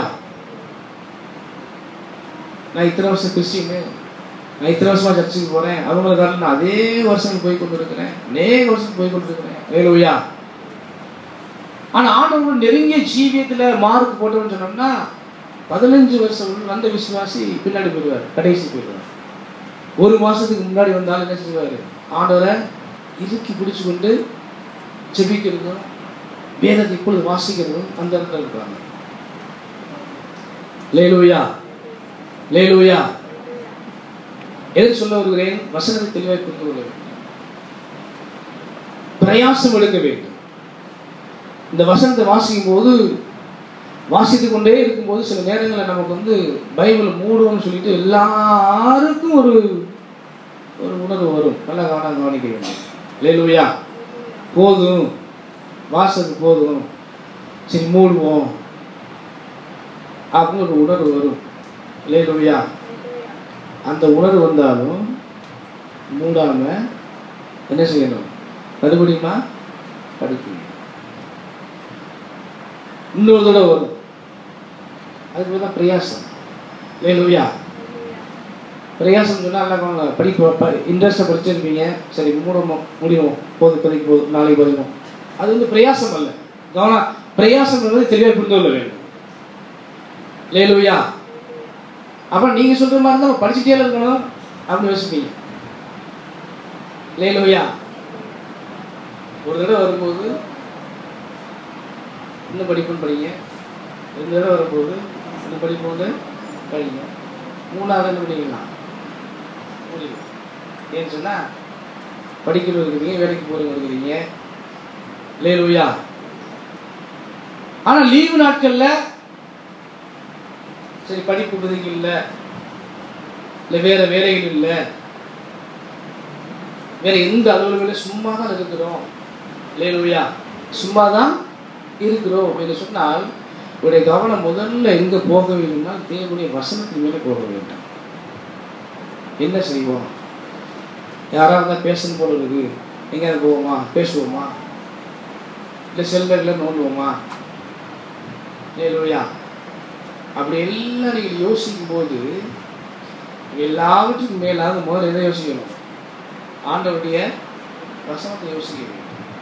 நான் இத்தனை வருஷம் கிறிஸ்டின்னு நான் இத்தனை வருஷமா சர்ச்சுக்கு போறேன் அவங்க காட்டில் நான் அதே வருஷம் போய் கொண்டு இருக்கிறேன் அநேக வருஷம் போய் கொண்டு இருக்கிறேன் லேலுயா ஆனா ஆண்டவரோட நெருங்கிய ஜீவியத்துல மார்க் போட்டோம்னு சொன்னோம்னா பதினஞ்சு வருஷம் உள்ள வந்த விசுவாசி பின்னாடி போயிடுவார் கடைசி போயிடுவார் ஒரு மாசத்துக்கு முன்னாடி வந்தாலும் என்ன செய்வாரு ஆண்டவரை இறுக்கி பிடிச்சு கொண்டு ஜெபிக்கிறதும் வேதத்தை இப்பொழுது வாசிக்கிறதும் அந்த இடத்துல இருக்கிறாங்க லேலுயா லேலுயா எது சொல்ல வருகிறேன் வசனத்தை தெளிவாய் புரிந்து கொள்ள வேண்டும் பிரயாசம் எடுக்க வேண்டும் இந்த வசனத்தை வாசிக்கும் போது வாசித்து கொண்டே இருக்கும்போது சில நேரங்களில் நமக்கு வந்து பைபிள் மூடுவோம்னு சொல்லிட்டு எல்லாருக்கும் ஒரு ஒரு உணர்வு வரும் நல்லா கவனம் கவனிக்க வேண்டும் லேலுயா போதும் வாசது போதும் சரி மூடுவோம் அப்படின்னு ஒரு உணர்வு வரும் இல்லையா அந்த உணர்வு வந்தாலும் மூடாம என்ன செய்யணும் மறுபடியுமா படிக்கணும் இன்னொரு தடவை வரும் அதுக்கு பேர் தான் பிரயாசம் இல்லையா பிரயாசம் சொன்னால் நல்லா படிப்பு இன்ட்ரெஸ்ட்டை படிச்சிருப்பீங்க சரி மூடணும் முடியும் போது இப்போதைக்கு போதும் நாளைக்கு போதும் அது வந்து பிரயாசம் அல்ல கவனம் பிரயாசம் என்பது தெளிவாக புரிந்து கொள்ள வேண்டும் லேலுயா அப்ப நீங்க சொல்ற மாதிரி இருந்தா படிச்சுட்டே இருக்கணும் அப்படின்னு யோசிப்பீங்க லேலுயா ஒரு தடவை வரும்போது இன்னும் படிப்புன்னு படிங்க ரெண்டு தடவை வரும்போது இன்னும் படிப்போது படிங்க மூணாவது என்ன பண்ணிக்கலாம் முடியும் ஏன்னு சொன்னா படிக்கிறது இருக்கிறீங்க வேலைக்கு போறவங்க இருக்கிறீங்க லேலுயா ஆனா லீவு நாட்கள்ல சரி படிப்பு உதவி இல்லை இல்லை வேற வேலைகள் இல்லை வேற எந்த அலுவலகங்களும் சும்மா தான் இருக்கிறோம் லேலுயா சும்மா தான் இருக்கிறோம் என்று சொன்னால் உடைய கவனம் முதல்ல எங்க போக வேண்டும்னா தேவனுடைய வசனத்தின் மேலே போக வேண்டும் என்ன செய்வோம் யாராவது இருந்தால் பேசணும் போல இருக்கு எங்கேயாவது போவோமா பேசுவோமா இல்லை செல்வரில் நோண்டுவோமா லேலுயா அப்படி எல்லாம் நீங்கள் யோசிக்கும் போது எல்லாவற்றுக்கும் மேலாக முதல்ல எதை யோசிக்கணும் ஆண்டவருடைய வசனத்தை யோசிக்க வேண்டும்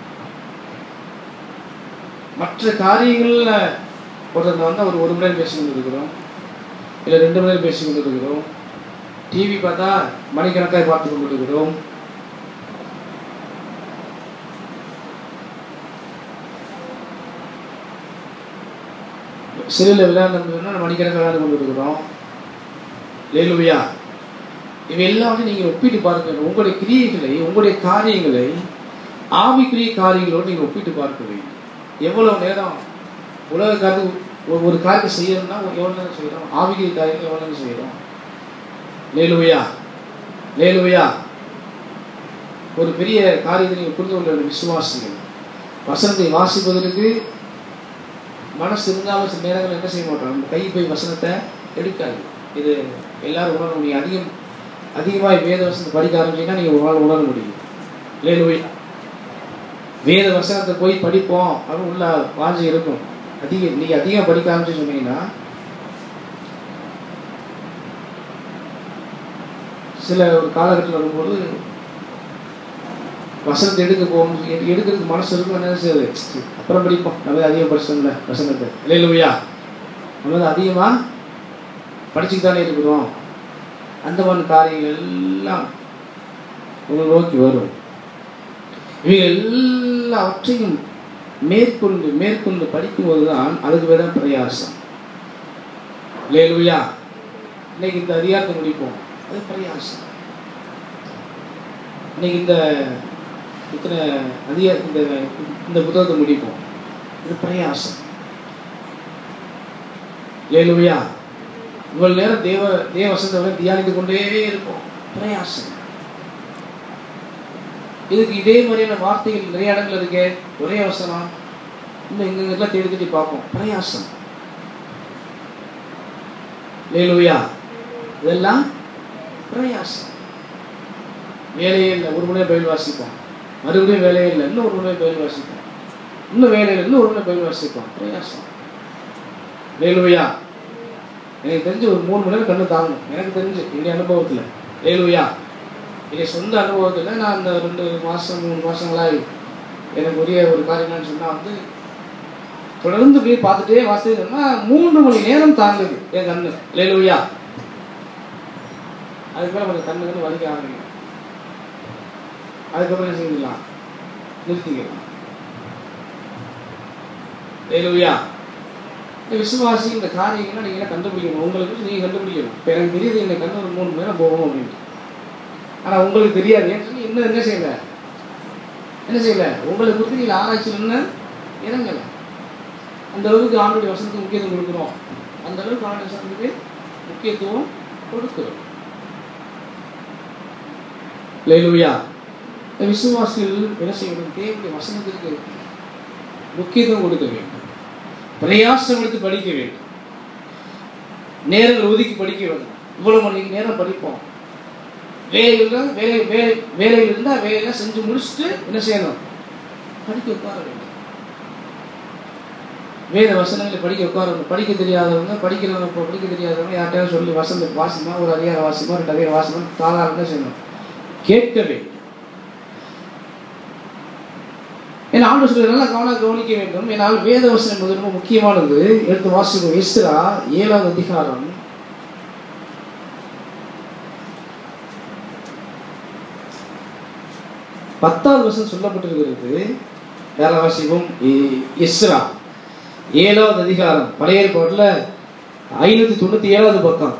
மற்ற காரியங்கள்ல ஒருத்தர் வந்து ஒரு ஒரு மணி நேரம் பேசி கொண்டு இருக்கிறோம் இல்லை ரெண்டு மணி நேரம் பேசி கொண்டு இருக்கிறோம் டிவி பார்த்தா மணிக்கணக்காக பார்த்து கொண்டு இருக்கிறோம் சிறையில் விளையாடுறதுன்னா மணிக்கணக்காக விளையாண்டு கொண்டு இருக்கிறோம் லேலுவியா இவை எல்லாமே நீங்கள் ஒப்பிட்டு பார்க்க உங்களுடைய கிரியைகளை உங்களுடைய காரியங்களை ஆவிக்குரிய காரியங்களோடு நீங்கள் ஒப்பிட்டு பார்க்க வேண்டும் எவ்வளவு நேரம் உலக காரியத்து ஒரு ஒரு காரியத்தை செய்யணும்னா எவ்வளோ நேரம் செய்கிறோம் ஆவிக்குரிய காரியங்கள் எவ்வளோ நேரம் செய்கிறோம் லேலுவையா லேலுவையா ஒரு பெரிய காரியத்தை நீங்கள் புரிந்து கொள்ள வேண்டும் விசுவாசிகள் வசனத்தை வாசிப்பதற்கு மனசு இருந்தாலும் சில நேரங்கள் என்ன செய்ய மாட்டோம் நம்ம கை போய் வசனத்தை எடுக்காது இது எல்லாரும் உணர முடியும் அதிகம் அதிகமாக வேத வசனத்தை படிக்க ஆரம்பிச்சீங்கன்னா நீங்கள் உங்களால் உணர முடியும் லேலுவை வேத வசனத்தை போய் படிப்போம் அப்படின்னு உள்ள வாஞ்சி இருக்கும் அதிக நீங்கள் அதிகம் படிக்க ஆரம்பிச்சு சொன்னீங்கன்னா சில ஒரு காலகட்டத்தில் வரும்போது வசனத்தை எடுக்க போகும் எடு- எடுக்கிறதுக்கு மனசு இருக்கும் என்ன செய்யுது அப்புறம் படிப்போம் நம்ம அதிகம் படிச்சோம்ல வசனத்தை இல்லையா நம்ம வந்து அதிகமாக படிச்சுட்டு தானே இருக்கிறோம் அந்த மாதிரி காரியங்கள் எல்லாம் உங்களை நோக்கி வரும் இவைகள் எல்லாவற்றையும் மேற்கொண்டு மேற்கொண்டு படிக்கும்போது தான் அதுக்கு பேர் தான் பிரயாசம் லேலுயா இன்னைக்கு இந்த அதிகாரத்தை முடிப்போம் அது பிரயாசம் இன்னைக்கு இந்த இத்தனை அதிக இந்த இந்த புத்தகத்தை முடிப்போம் இது பிரயாசம் லேலுயா இவ்வளவு நேரம் தேவ தேவ வசனத்தை தியானித்து கொண்டே இருப்போம் பிரயாசம் இதுக்கு இதே மாதிரியான வார்த்தைகள் நிறைய இடங்கள் இருக்கே ஒரே வசனம் இன்னும் எங்கெங்கெல்லாம் தேடி தேடி பார்ப்போம் பிரயாசம் லேலுயா இதெல்லாம் பிரயாசம் வேலையே இல்லை ஒரு மணி நேரம் பயில் வாசிப்போம் மறுபடியும் வேலையே இல்லை இன்னும் ஒரு மணி நேரம் பயில் வாசிப்போம் இன்னும் வேலை இல்லை இன்னும் ஒரு மணி நேரம் பயில் வாசிப்போம் பிரயாசம் லேலுயா எனக்கு தெரிஞ்சு ஒரு மூணு மணி நேரம் கண்ணு தாங்கும் எனக்கு தெரிஞ்சு என்னுடைய அனுபவத்தில் லேலுயா என்னுடைய சொந்த அனுபவத்தில் நான் அந்த ரெண்டு மாதம் மூணு மாதங்களாக எனக்கு உரிய ஒரு காரியம் என்னன்னு சொன்னால் வந்து தொடர்ந்து போய் பார்த்துட்டே வாசிட்டு சொன்னா மூன்று மணி நேரம் தாங்குது என் கண்ணு லேலுயா அதுக்கு மேலே கொஞ்சம் கண்ணு கண்ணு வலிக்க ஆரம்பிக்கும் அதுக்கப்புறம் என்ன செஞ்சிடலாம் நிறுத்திக்கலாம் லேலுயா இந்த விசுவாசி இந்த காரியங்களை நீங்க கண்டுபிடிக்கணும் உங்களுக்கு நீங்க கண்டுபிடிக்கணும் இப்போ எனக்கு தெரியுது இந்த கண்ணு ஒரு மூணு மணி நேரம் போகணும் அப்படின்னு ஆனா உங்களுக்கு தெரியாது ஏன்னு சொல்லி இன்னும் என்ன செய்யல என்ன செய்யல உங்களை குறித்து நீங்க ஆராய்ச்சி இன்னும் இறங்கல அந்த அளவுக்கு ஆண்டுடைய வசனத்துக்கு முக்கியத்துவம் கொடுக்குறோம் அந்த அளவுக்கு ஆண்டு வசனத்துக்கு முக்கியத்துவம் கொடுக்கிறோம் லேலுயா இந்த விசுவாசிகள் என்ன செய்யணும் தேவனுடைய வசனத்திற்கு முக்கியத்துவம் கொடுக்க வேண்டும் பிரயாசம் எடுத்து படிக்க வேண்டும் நேரங்கள் ஒதுக்கி படிக்க வேண்டும் இவ்வளவு மணிக்கு நேரம் படிப்போம் வேலையில் வேலை வேலை வேலையில் இருந்தால் வேலையெல்லாம் செஞ்சு முடிச்சுட்டு என்ன செய்யணும் படிக்க உட்கார வேண்டும் வேத வசனங்களை படிக்க உட்காரணும் படிக்க தெரியாதவங்க படிக்கிறவங்க இப்போ படிக்க தெரியாதவங்க யார்கிட்டயாவது சொல்லி வசந்த வாசமா ஒரு அதிகார வாசமா ரெண்டு அதிகார வாசமா தாராளமாக செய்யணும் கேட்க வேண்டும் ஏன்னா ஆண்டு சொல்றது நல்லா கவனம் கவனிக்க வேண்டும் ஏன்னால் வேத வசனம் என்பது ரொம்ப முக்கியமானது எடுத்து வாசிக்கும் எஸ்ரா ஏழாவது அதிகாரம் பத்தாவது வருஷம் சொல்லப்பட்டிருக்கிறது வேற வாசிக்கும் எஸ்ரா ஏழாவது அதிகாரம் பழைய ஏற்பாட்டில் ஐநூத்தி தொண்ணூத்தி ஏழாவது பக்கம்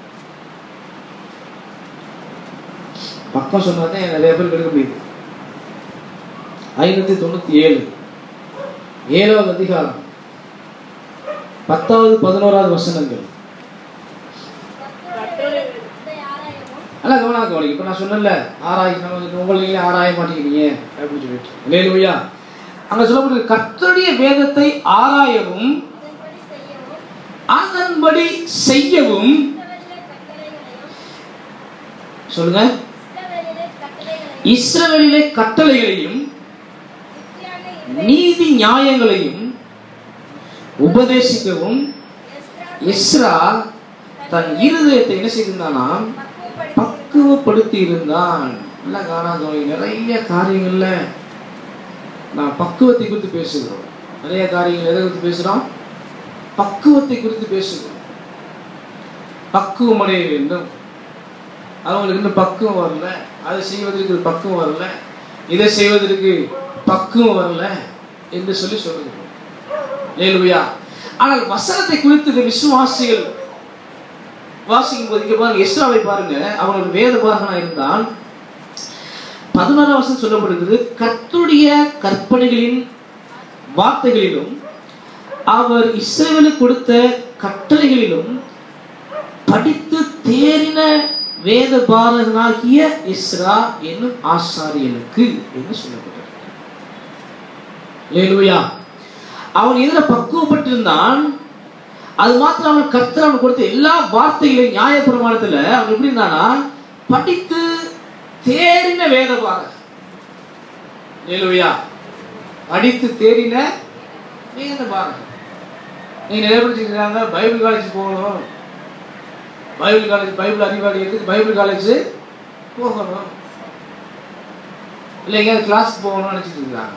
பக்கம் சொன்னாதான் நிறைய பேர் எடுக்க முடியுது ஐநூத்தி தொண்ணூத்தி ஏழு ஏழாவது அதிகாரம் பத்தாவது பதினோராவது வசனங்கள் நல்லா கவனம் கவனிக்க இப்போ நான் சொன்னேன்ல ஆராய் நம்ம உங்களையே ஆராய மாட்டேங்கிறீங்க அப்படின்னு சொல்லிட்டு இல்லையா அங்க சொல்லப்படுது கர்த்தருடைய வேதத்தை ஆராயவும் அதன்படி செய்யவும் சொல்லுங்க இஸ்ரவேலிலே கட்டளைகளையும் நீதி நியாயங்களையும் உபதேசிக்கவும் எஸ்ரா தன் இருதயத்தை என்ன செய்திருந்தானா பக்குவப்படுத்தி இருந்தான் நல்லா காணாதவங்க நிறைய காரியங்கள்ல நான் பக்குவத்தை குறித்து பேசுகிறோம் நிறைய காரியங்கள் எதை குறித்து பேசுகிறோம் பக்குவத்தை குறித்து பேசுகிறோம் பக்குவம் அடைய வேண்டும் அவங்களுக்கு இன்னும் பக்குவம் வரல அதை செய்வதற்கு பக்குவம் வரல இதை செய்வதற்கு பக்குவம் வரல என்று சொல்லி சொல்லுகிறோம் லேலுயா ஆனால் வசனத்தை குறித்து இந்த விசுவாசிகள் வாசிக்கும் போது இங்க பாருங்க எஸ்ராவை பாருங்க அவன் ஒரு வேத பாரகனா இருந்தான் பதினாறாம் வருஷம் சொல்லப்படுகிறது கர்த்துடைய கற்பனைகளின் வார்த்தைகளிலும் அவர் இஸ்ரேலுக்கு கொடுத்த கட்டளைகளிலும் படித்து தேறின வேத பாரகனாகிய இஸ்ரா என்னும் ஆசாரியனுக்கு என்று சொல்லப்பட்டிருக்கிறது அவன் இதில் பக்குவப்பட்டிருந்தான் அது மாத்திரம் அவன் கர்த்தர் அவன் கொடுத்த எல்லா வார்த்தைகளையும் நியாய பிரமாணத்துல அவன் எப்படி இருந்தானா படித்து தேறின வேத பாரகன் ஏலுவையா படித்து தேறின வேத பாரகன் நீங்க நிறைய படிச்சிருக்காங்க பைபிள் காலேஜ் போகணும் பைபிள் காலேஜ் பைபிள் அறிவாளி எதுக்கு பைபிள் காலேஜ் போகணும் இல்லை எங்கேயாவது கிளாஸ் போகணும்னு நினைச்சிட்டு இருக்காங்க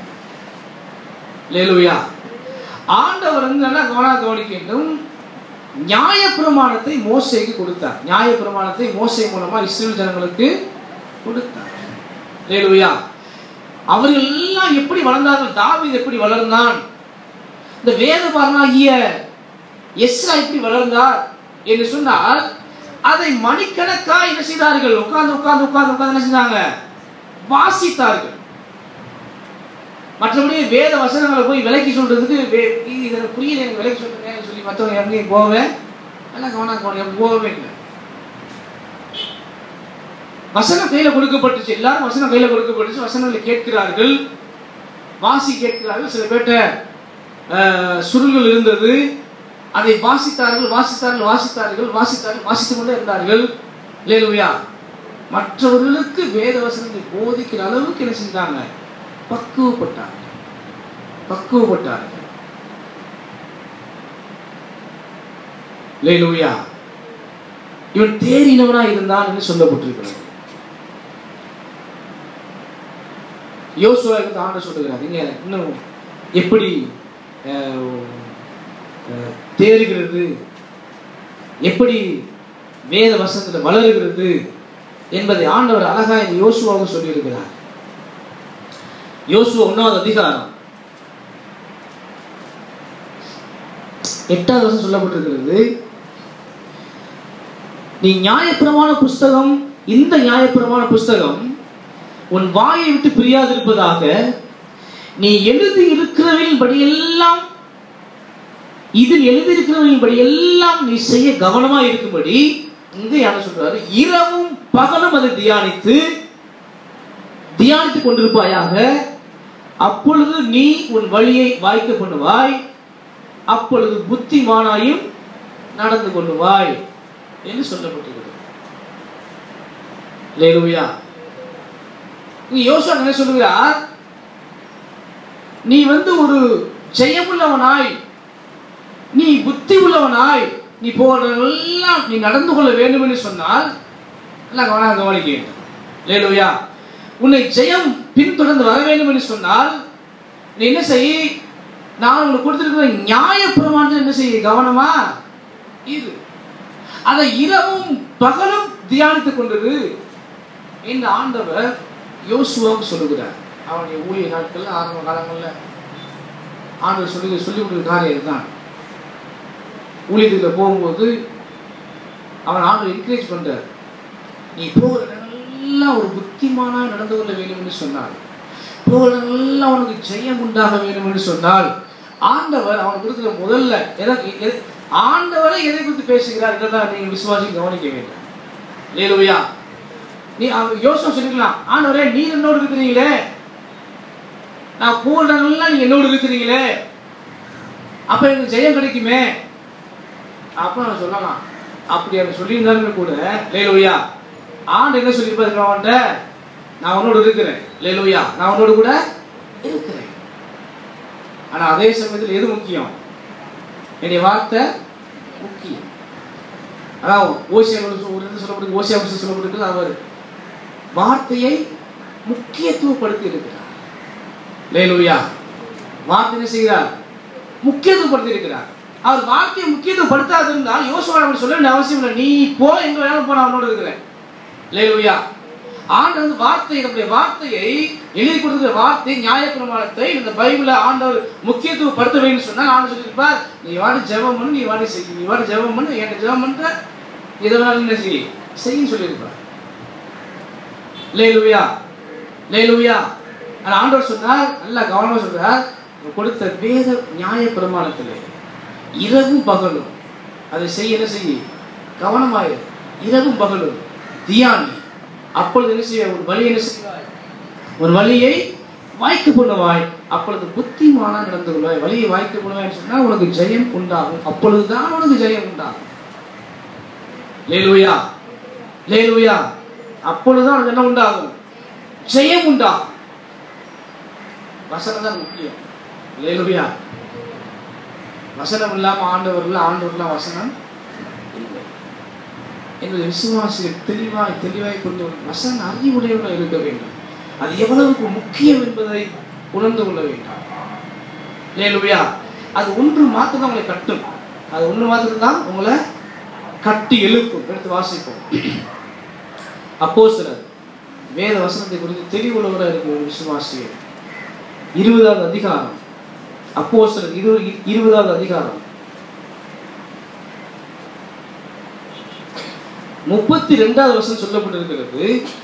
லேலுயா ஆண்டவர் வந்து நல்லா கவனம் கவனிக்க வேண்டும் நியாய பிரமாணத்தை மோசைக்கு கொடுத்தார் நியாய பிரமாணத்தை மோசை மூலமா இஸ்ரேல் ஜனங்களுக்கு கொடுத்தார் லேலுயா அவர்கள் எல்லாம் எப்படி வளர்ந்தார்கள் தாவீது எப்படி வளர்ந்தான் இந்த வேதபாரனாகிய எஸ்ரா எப்படி வளர்ந்தார் என்று சொன்னால் அதை மணிக்கணக்கா என்ன செய்தார்கள் உட்கார்ந்து உட்கார்ந்து உட்கார்ந்து உட்கார்ந்து என்ன செஞ்சாங்க வாசித்தார்கள் மற்றபடி வேத வசனங்களை போய் விலைக்கு சொல்றதுக்கு வே- இது எனக்கு புரியல எனக்கு விலைக்கு சொல்றேன்னு சொல்லி மற்றவங்க எங்கேயும் போவேன் நல்லா கவனம் கவனம் போகவே இல்லை வசனம் கையில கொடுக்கப்பட்டுச்சு எல்லாரும் வசனம் கையில கொடுக்கப்பட்டுச்சு வசனங்களை கேட்கிறார்கள் வாசி கேட்கிறார்கள் சில பேர்ட்ட அஹ், சுருள்கள் இருந்தது அதை வாசித்தார்கள் வாசித்தார்கள் வாசித்தார்கள் வாசித்தார்கள் வாசித்துக் கொண்டே இருந்தார்கள் லேலுயா மற்றவர்களுக்கு வேத வசனத்தை போதிக்கிற அளவுக்கு என்ன செஞ்சாங்க பக்குவப்பட்டார்கள் பக்குவப்பட்டார்கள் லேலுயா இவன் தேறினவனா இருந்தான் என்று சொல்லப்பட்டிருக்கிறது யோசுவாவுக்கு ஆண்டு சொல்லுகிறார் நீங்க இன்னும் எப்படி அஹ், அஹ், தேறுகிறது எப்படி வேத வசனத்தில் வளருகிறது என்பதை ஆண்டவர் அழகாக இந்த யோசுவாவுக்கு சொல்லியிருக்கிறார் யோசுவா ஒன்றாவது அதிகாரம் எட்டாவது வருஷம் சொல்லப்பட்டிருக்கிறது நீ நியாயப்பிரமாண புஸ்தகம் இந்த நியாயப்பிரமாண புஸ்தகம் உன் வாயை விட்டு பிரியாதிருப்பதாக நீ எழுதி இருக்கிறவரின் படியெல்லாம் இதில் எழுதியிருக்கிறவரின் படியெல்லாம் நீ செய்ய கவனமா இருக்கும்படி இங்க யார சொல்றாரு இரவும் பகலும் அதை தியானித்து தியானித்துக் கொண்டிருப்பாயாக அப்பொழுது நீ உன் வழியை வாய்க்க பண்ணுவாய் அப்பொழுது புத்திமானாயும் நடந்து கொள்ளுவாய் என்று சொல்லப்பட்டிருக்கிறது லேலுயா நீ யோசுவா என்ன சொல்லுகிறார் நீ வந்து ஒரு ஜெயமுள்ளவனாய் நீ புத்தி உள்ளவனாய் நீ போறதெல்லாம் நீ நடந்து கொள்ள வேண்டும் என்று சொன்னால் எல்லாம் கவனம் கவனிக்க லேலுயா உன்னை ஜெயம் பின்தொடர்ந்து வர வேண்டும் என்று சொன்னால் நீ என்ன செய் நான் உனக்கு கொடுத்திருக்கிற நியாய பிரமாணத்தை என்ன செய்ய கவனமா இரு அதை இரவும் பகலும் தியானித்துக் கொண்டது இந்த ஆண்டவர் யோசுவாவுக்கு சொல்லுகிறார் அவனுடைய ஊழிய நாட்கள் ஆரம்ப காலங்களில் ஆண்டவர் சொல்லி சொல்லி கொடுக்குற காரியம் தான் ஊழியத்தில் போகும்போது அவன் ஆண்டவர் என்கரேஜ் பண்றார் நீ போகிற இடங்கள்லாம் ஒரு புத்திமானா நடந்து கொள்ள வேண்டும் என்று சொன்னார் போகிற இடங்கள்லாம் உனக்கு ஜெயம் உண்டாக வேண்டும் என்று சொன்னால் ஆண்டவர் அவனுக்கு கொடுக்குற முதல்ல எதை எது- ஆண்டவரை எதை குறித்து பேசுகிறார் என்றதான் நீங்கள் விசுவாசி கவனிக்க வேண்டும் லேலுயா நீ அவன் யோசனை சொல்லிக்கலாம் ஆண்டவரே நீர் என்னோடு இருக்கிறீங்களே நான் போடுறவங்களாம் நீங்க என்னோடு இருக்கிறீங்களே அப்ப எனக்கு ஜெயம் கிடைக்குமே அப்ப நான் சொல்லலாம் அப்படி அவன் சொல்லியிருந்தாலுமே கூட லேலுயா ஆண்டு என்ன சொல்லியிருப்பாரு அவன்கிட்ட நான் உன்னோடு இருக்கிறேன் லேலுயா நான் உன்னோடு கூட இருக்கிறேன் ஆனா அதே சமயத்தில் எது முக்கியம் என்னுடைய வார்த்தை முக்கியம் அதான் ஓசியா ஒரு இடத்துல சொல்லப்படுது ஓசியா புஸ்தகம் சொல்லப்படுது அவர் வார்த்தையை முக்கியத்துவப்படுத்தி இருக்கிறார் லேலுயா வார்த்தை என்ன செய்கிறார் முக்கியத்துவப்படுத்தி இருக்கிறார் அவர் வார்த்தையை முக்கியத்துவப்படுத்தாது இருந்தால் யோசுவா அப்படி சொல்ல வேண்டிய அவசியம் இல்லை நீ போ எங்க வேணாலும் போ நான் அவனோட இருக்கிறேன் லேலுயா ஆண்டு வந்து வார்த்தை நம்முடைய வார்த்தையை எழுதி கொடுக்கிற வார்த்தை நியாயப்பிரமாணத்தை இந்த பைபிள ஆண்டவர் முக்கியத்துவப்படுத்த வேண்டும் சொன்னா ஆண்டு சொல்லியிருப்பார் நீ வாடி ஜெபம் பண்ணு நீ வாடி செய் நீ வாடி ஜெபம் பண்ணு என்கிட்ட ஜெபம் பண்ற இதை வேணாலும் என்ன செய் செய்யும் சொல்லியிருப்பார் லேலுயா லேலுயா ஆனா ஆண்டவர் சொன்னார் நல்லா கவனமா சொல்றார் கொடுத்த வேத நியாய பிரமாணத்திலே இரவும் பகலும் அதை செய்ய என்ன செய்ய கவனமாயிரு இரவும் பகலும் தியானி அப்பொழுது என்ன செய்ய ஒரு வழி என்ன செய்வாய் ஒரு வழியை வாய்க்கு பண்ணுவாய் அப்பொழுது புத்திமானா நடந்து கொள்வாய் வழியை வாய்க்கு பண்ணுவாய் சொன்னா உனக்கு ஜெயம் உண்டாகும் அப்பொழுதுதான் உனக்கு ஜெயம் உண்டாகும் லேலுயா லேலுயா அப்பொழுதுதான் உனக்கு என்ன உண்டாகும் ஜெயம் உண்டாகும் வசனம் தான் முக்கியம் லேலுயா வசனம் இல்லாம ஆண்டவர்கள் ஆண்டவர்கள் வசனம் இல்லை எங்கள் விசுவாசிகள் தெளிவாய் தெளிவாய் கொண்டு வரும் வசன அறிவுடையவர்கள் இருக்க வேண்டும் அது எவ்வளவுக்கு முக்கியம் என்பதை உணர்ந்து கொள்ள வேண்டும் லேலுயா அது ஒன்று மாத்திரம் தான் உங்களை கட்டும் அது ஒன்று மாத்திரம் தான் உங்களை கட்டி எழுப்பும் எடுத்து வாசிப்போம் அப்போ சிலர் வேத வசனத்தை குறித்து தெளிவுள்ளவராக இருக்கிற ஒரு விசுவாசியர் இருபதாவது அதிகாரம் அப்போ சிலர் இரு இருபதாவது அதிகாரம் முப்பத்தி ரெண்டாவது வருஷம் சொல்லப்பட்டிருக்கிறது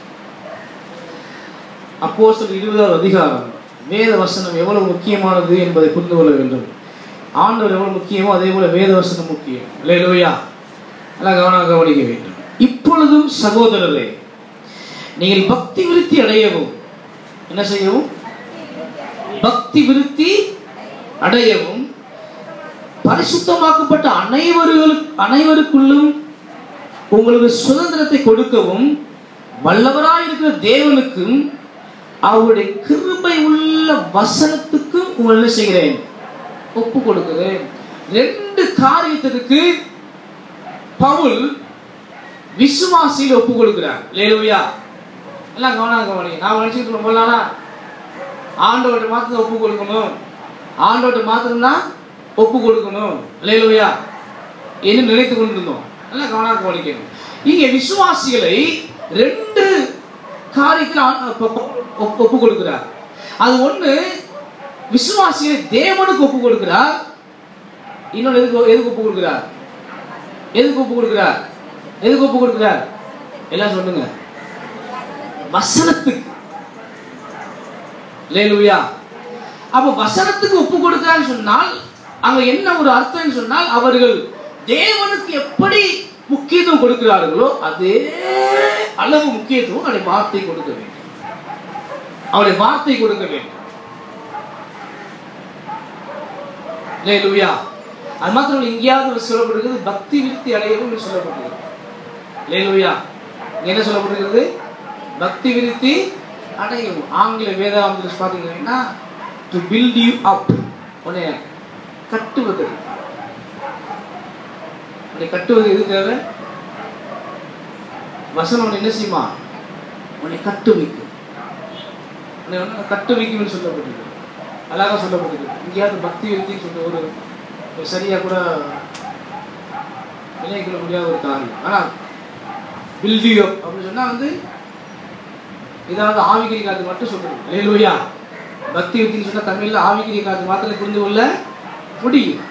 அப்போ சிலர் இருபதாவது அதிகாரம் வேத வசனம் எவ்வளவு முக்கியமானது என்பதை புரிந்து கொள்ள வேண்டும் ஆண்டவர் எவ்வளவு முக்கியமோ அதே போல வேத வசனம் முக்கியம் இல்லையா நல்லா கவனம் கவனிக்க வேண்டும் இப்பொழுதும் சகோதரரே நீங்கள் பக்தி விருத்தி அடையவும் என்ன செய்யவும் பக்தி விருத்தி அடையவும் பரிசுத்தமாக்கப்பட்ட அனைவர்களும் அனைவருக்குள்ளும் உங்களுக்கு சுதந்திரத்தை கொடுக்கவும் வல்லவராயிருக்கிற தேவனுக்கும் அவருடைய கிருபை உள்ள வசனத்துக்கும் உங்களை என்ன செய்கிறேன் ஒப்பு கொடுக்கிறேன் ரெண்டு காரியத்திற்கு பவுல் விசுவாசியில் ஒப்பு கொடுக்கிறார் லேலுயா எல்லாம் கவனம் கவனி நான் நினைச்சிட்டு இருக்கோம் போலானா ஆண்டோட்ட மாத்திரம் ஒப்பு கொடுக்கணும் ஆண்டோட்ட மாத்திரம் தான் ஒப்பு கொடுக்கணும் லேலுயா என்று நினைத்து கொண்டிருந்தோம் நல்லா கவனம் கவனிக்கணும் இங்கே விசுவாசிகளை ரெண்டு காரியத்தில் ஆ- ஒப்பு- ஒப்பு ஒப்பு கொடுக்கிறார் அது ஒண்ணு விசுவாசிகளை தேவனுக்கு ஒப்பு கொடுக்கிறார் இன்னொன்று எதுக்கு எதுக்கு ஒப்பு கொடுக்கிறார் எதுக்கு ஒப்பு கொடுக்கிறார் எதுக்கு ஒப்பு கொடுக்கிறார் எல்லாம் சொல்லுங்க வசனத்துக்கு லேலுயா அப்ப வசனத்துக்கு ஒப்பு கொடுக்கிறான்னு சொன்னால் அங்க என்ன ஒரு அர்த்தம்னு சொன்னால் அவர்கள் தேவனுக்கு எப்படி முக்கியத்துவம் கொடுக்கிறார்களோ அதே அளவு முக்கியத்துவம் அவருடைய வார்த்தை கொடுக்க வேண்டும் அவருடைய வார்த்தை கொடுக்க வேண்டும் லேலுயா அது மாத்திரம் இல்லை, எங்கேயாவது சொல்லப்படுகிறது பக்தி விருத்தி அடையவும் என்று சொல்லப்படுகிறது லேலுயா என்ன சொல்லப்படுகிறது பக்தி விருத்தி அடையவும் ஆங்கில வேதாந்தத்தில் பார்த்தீங்கன்னா டு பில்ட் யூ அப் உன்னை கட்டுவது உன்னை கட்டுவது எது தேவை வசனம் உன்னை என்ன செய்யுமா உன்னை கட்டு வைக்கும் உன்னை வந்து கட்டு வைக்கும்னு சொல்லப்பட்டிருக்கு அழகாக சொல்லப்பட்டிருக்கு எங்கேயாவது பக்தி விருத்தின்னு சொல்ற ஒரு ஒரு சரியா கூட விலை கொள்ள முடியாத ஒரு காரியம் ஆனால் பில்டியோ அப்படின்னு சொன்னா வந்து இதாவது ஆவிகிரி காத்து மட்டும் சொல்றது அல்லேலூயா பக்தி விருத்தின்னு சொன்னா தமிழ்ல ஆவிகிரி காத்து மாத்திரம் புரிந்து கொள்ள முடியும்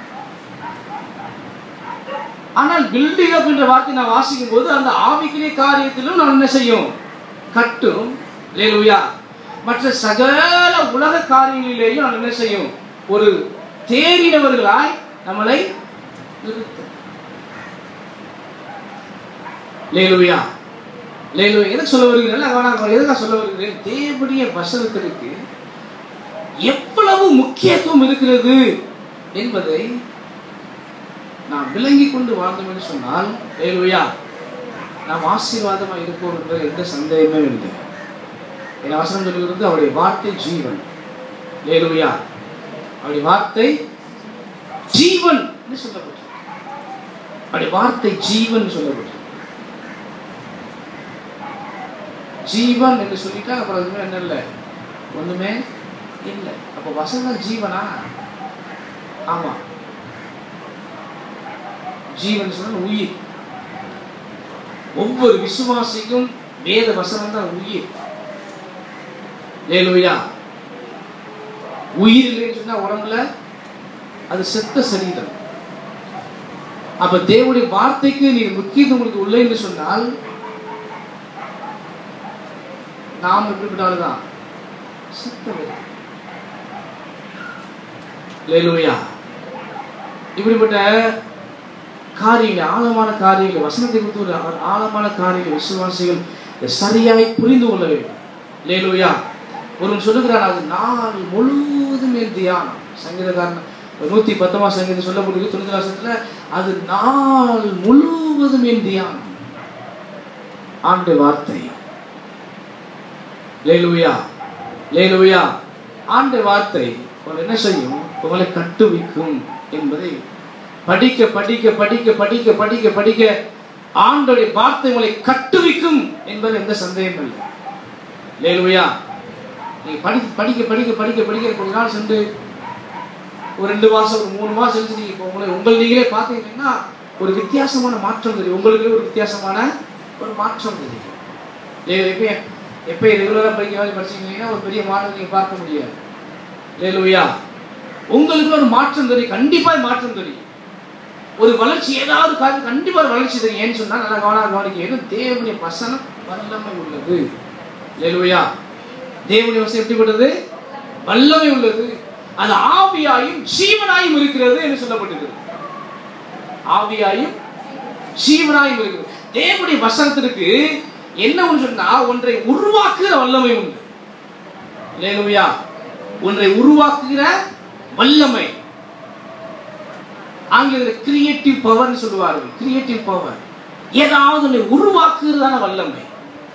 ஆனால் பில்டிங் அப் என்ற வார்த்தை நான் வாசிக்கும் போது அந்த ஆவிக்கிரிய காரியத்திலும் நான் என்ன செய்யும் கட்டும் லேலுயா மற்ற சகல உலக காரியங்களிலேயும் நான் என்ன செய்யும் ஒரு தேறினவர்களாய் நம்மளை நிறுத்தும் லேலுயா லேலுயா எதுக்கு சொல்ல வருகிறேன் நான் எதுக்காக சொல்ல வருகிறேன் தேவனுடைய வசனத்திற்கு எவ்வளவு முக்கியத்துவம் இருக்கிறது என்பதை நாம் விளங்கி கொண்டு வாழ்ந்தோம் என்று சொன்னால் லேலுயா நாம் ஆசீர்வாதமா இருப்போம் என்பது எந்த சந்தேகமே இல்லை என் வசனம் சொல்லுகிறது அவருடைய வார்த்தை ஜீவன் லேலுயா அவருடைய வார்த்தை ஜீவன் என்று சொல்லப்பட்டது அவருடைய வார்த்தை ஜீவன் சொல்லப்பட்டது ஜீவன் என்று சொல்லிட்டா அப்புறம் அதுமே என்ன இல்லை ஒண்ணுமே இல்லை அப்ப வசனம் ஜீவனா ஆமா ஜீவன் சொன்ன உயிர் ஒவ்வொரு விசுவாசிக்கும் வேத வசனம் தான் உயிர் லேலுயா உயிர் இல்லைன்னு சொன்னா உடம்புல அது செத்த சரீரம் அப்ப தேவனுடைய வார்த்தைக்கு நீ முக்கியத்துவம் உங்களுக்கு உள்ள என்று சொன்னால் நாம் எப்படிப்பட்டால்தான் செத்தவர் லேலுயா இப்படிப்பட்ட காரியங்கள் ஆழமான காரியங்கள் வசனத்தை குறித்து ஒரு ஆ- ஆழமான காரியங்கள் விசுவாசிகள் சரியாய் புரிந்து கொள்ள வேண்டும் லேலுயா ஒருவன் சொல்லுகிறான் அது நாள் முழுவதும் என் தியானம் சங்கீதக்காரன் நூத்தி பத்தொன்பதாம் சங்கீதம் சொல்லப்படுகிறது தொண்ணூத்தி வருஷத்துல அது நாள் முழுவதும் என் தியானம் ஆண்டு வார்த்தை லேலுயா லேலுயா ஆண்டு வார்த்தை உங்களை என்ன செய்யும் உங்களை கட்டுவிக்கும் என்பதை படிக்க படிக்க படிக்க படிக்க படிக்க படிக்க ஆண்டோடைய வார்த்தை உங்களை கட்டுவிக்கும் என்பது எந்த சந்தேகம் இல்லை லேலுயா நீங்க படி படிக்க படிக்க படிக்க படிக்க கொஞ்ச நாள் சென்று ஒரு ரெண்டு மாசம் ஒரு மூணு மாசம் செஞ்சு நீங்க இப்போ உங்களை உங்களை நீங்களே பார்த்தீங்கன்னா ஒரு வித்தியாசமான மாற்றம் தெரியும் உங்களுக்கு ஒரு வித்தியாசமான ஒரு மாற்றம் தெரியும் லே- எப்ப எப்போ ரெகுலராக படிக்க மாதிரி படிச்சீங்கன்னா ஒரு பெரிய மாற்றம் நீங்க பார்க்க முடியாது லேலுயா உங்களுக்கு ஒரு மாற்றம் தெரியும் கண்டிப்பா மாற்றம் தெரியும் ஒரு வளர்ச்சி ஏதாவது காரியம் கண்டிப்பா ஒரு வளர்ச்சி தெரியும் ஏன்னு சொன்னா நல்லா கவனம் கவனிக்க ஏன்னா தேவனுடைய வசனம் வல்லமை உள்ளது லேலுயா தேவனுடைய வசனம் எப்படிப்பட்டது வல்லமை உள்ளது அது ஆவியாயும் ஜீவனாயும் இருக்கிறது என்று சொல்லப்பட்டிருக்கிறது ஆவியாயும் ஜீவனாயும் இருக்கிறது தேவனுடைய வசனத்திற்கு என்ன ஒன்று சொன்னா ஒன்றை உருவாக்குகிற வல்லமை உண்டு லேலுயா ஒன்றை உருவாக்குகிற வல்லமை ஆங்கிலத்தில் கிரியேட்டிவ் பவர்னு சொல்லுவார்கள் கிரியேட்டிவ் பவர் ஏதாவது ஒன்றை உருவாக்குகிறதான வல்லமை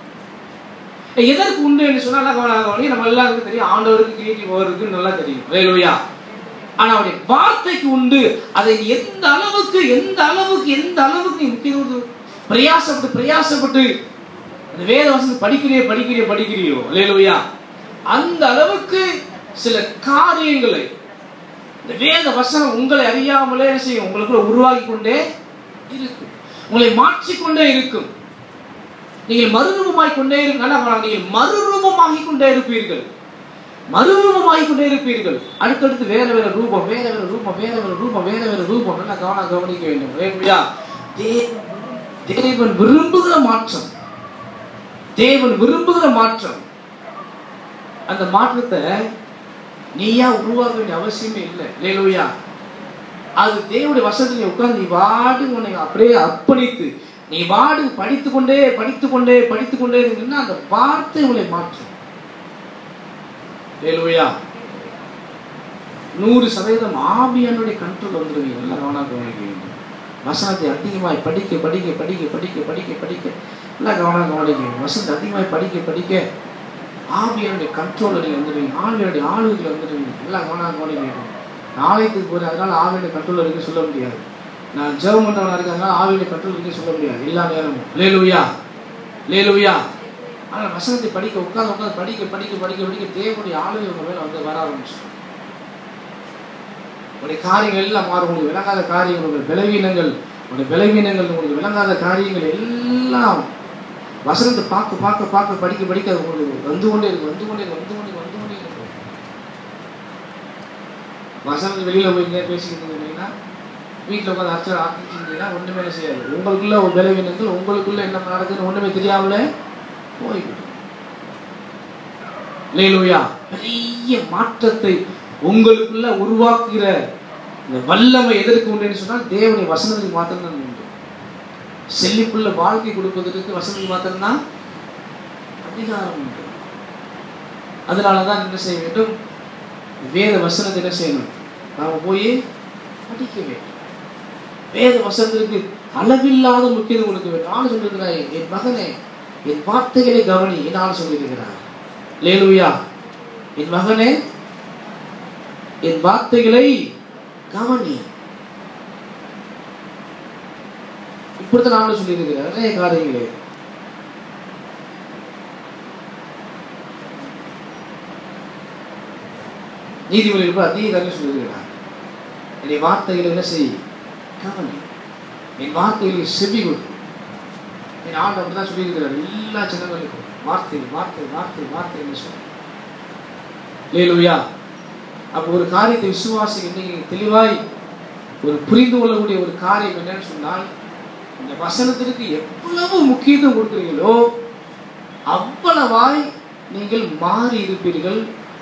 எதற்கு உண்டு என்று சொன்னா நல்லா கவனம் கவனிங்க. நம்ம எல்லாருக்கும் தெரியும் ஆண்டவருக்கு கிரியேட்டிவ் பவர் இருக்குன்னு நல்லா தெரியும் வேலுயா ஆனா அவருடைய வார்த்தைக்கு உண்டு அதை நீ எந்த அளவுக்கு எந்த அளவுக்கு எந்த அளவுக்கு நீ முக்கியம் பிரயாசப்பட்டு பிரயாசப்பட்டு அந்த வேத வசனம் படிக்கிறியோ படிக்கிறியோ படிக்கிறியோ லேலுயா அந்த அளவுக்கு சில காரியங்களை இந்த வேத வசனம் உங்களை அறியாமலே என்ன செய்யும் உங்களுக்குள்ள உருவாகி கொண்டே இருக்கும் உங்களை மாற்றிக்கொண்டே இருக்கும் நீங்கள் மறுரூபமாய் கொண்டே இருக்க நல்லா கவனம், நீங்கள் மறுரூபமாகி கொண்டே இருப்பீர்கள் மறுரூபமாகி கொண்டே இருப்பீர்கள் அடுத்தடுத்து வேற வேற ரூபம் வேற வேற ரூபம் வேற வேற ரூபம் வேற வேற ரூபம் நல்லா கவனம் கவனிக்க வேண்டும் ஹalleluya. தேவன் தேவன் விரும்புகிற மாற்றம் தேவன் விரும்புகிற மாற்றம் அந்த மாற்றத்தை நீயா உருவாக்க வேண்டிய அவசியமே இல்லை லேலுயா அது தேவனுடைய வசனத்தில் நீ உட்கார்ந்து நீ வாடு உன்னை அப்படியே அர்ப்பணித்து நீ வாடு படித்து கொண்டே படித்து கொண்டே படித்து கொண்டே இருந்தீங்கன்னா அந்த வார்த்தை உங்களை மாற்றும் லேலுயா நூறு சதவீதம் ஆவியானுடைய கண்ட்ரோல் வந்துடுவீங்க நல்லா கவனம் கவனிக்க வசனத்தை அதிகமாய் படிக்க படிக்க படிக்க படிக்க படிக்க படிக்க நல்லா கவனம் கவனிக்க வசனத்தை அதிகமாய் படிக்க படிக்க ஆவியானுடைய கண்ட்ரோலில் நீங்கள் வந்துடுவீங்க ஆவியானுடைய ஆளுகையில் வந்துடுவீங்க நல்லா கவனம் கவனிக்க ஆலயத்துக்கு போகிறேன் அதனால ஆவியான கண்ட்ரோல் இருக்கு சொல்ல முடியாது நான் ஜெபம் பண்ணுறவனா இருக்கிறதுனால ஆவியான கண்ட்ரோல் இருக்கு சொல்ல முடியாது எல்லா நேரமும் லேலுயா லேலுயா ஆனால் வசனத்தை படிக்க உட்காந்து உட்காந்து படிக்க படிக்க படிக்க படிக்க தேவனுடைய ஆளுகை உங்க மேலே வந்து வர ஆரம்பிச்சு உங்களுடைய காரியங்கள் எல்லாம் மாறும் உங்களுக்கு விளங்காத காரியங்கள் உங்கள் பலவீனங்கள் உங்களுடைய பலவீனங்கள் உங்களுக்கு விளங்காத காரியங்கள் எல்லாம் வசனத்தை பார்க்க பார்க்க பார்க்க படிக்க படிக்க அது உங்களுக்கு வந்து கொண்டே இருக்கு வந்து கொண்டே இருக்கு வந்து கொண்டே இருக்கு, வந்து கொண்டே இருக்கு வசனத்து வெளியில போய் இங்கே பேசிக்கிட்டு இருந்தீங்கன்னா வீட்டில் உட்காந்து அர்ச்சனை ஆரம்பிச்சிருந்தீங்கன்னா ஒன்றுமே என்ன செய்யாது உங்களுக்குள்ள ஒரு பலவீனங்கள் உங்களுக்குள்ள என்ன நடக்குதுன்னு ஒன்றுமே தெரியாமலே போய்விடும் லேலூயா பெரிய மாற்றத்தை உங்களுக்குள்ள உருவாக்குகிற இந்த வல்லமை எதற்கு உண்டுன்னு சொன்னால் தேவனுடைய வசனத்துக்கு மாத்திரம்தான் உண்டு செல்லிக்குள்ள வாழ்க்கை கொடுப்பதற்கு வசனத்துக்கு மாத்திரம்தான் அதிகாரம் உண்டு அதனால தான் என்ன செய்ய வேண்டும் வேத வசனத்தை என்ன செய்யணும் நாம போய் படிக்க வேண்டும் வேத வசனத்திற்கு அளவில்லாத முக்கியத்துவம் கொடுக்க வேண்டும் நான் சொல்லியிருக்கிறாய் என் மகனே என் வார்த்தைகளை கவனி என்னால் சொல்லியிருக்கிறார் லேலுயா என் மகனே என் வார்த்தைகளை கவனி இப்படித்தான் நானும் சொல்லியிருக்கிறேன் நிறைய காரியங்களே நீதிமொழியில் கூட அதிக காரியம் சொல்லியிருக்கிறார் என்னுடைய வார்த்தைகளை என்ன செய் கவனி என் வார்த்தைகளை செவி கொடு என் ஆண்டு அப்படி தான் சொல்லியிருக்கிறார் எல்லா ஜனங்களுக்கும் வார்த்தை வார்த்தை வார்த்தை வார்த்தை என்று சொல்லி லேலுயா அப்போ ஒரு காரியத்தை விசுவாசி இன்னைக்கு தெளிவாய் ஒரு புரிந்து கொள்ளக்கூடிய ஒரு காரியம் என்னன்னு சொன்னால் இந்த வசனத்திற்கு எவ்வளவு முக்கியத்துவம் கொடுக்குறீங்களோ அவ்வளவாய் நீங்கள் மாறி இருப்பீர்கள்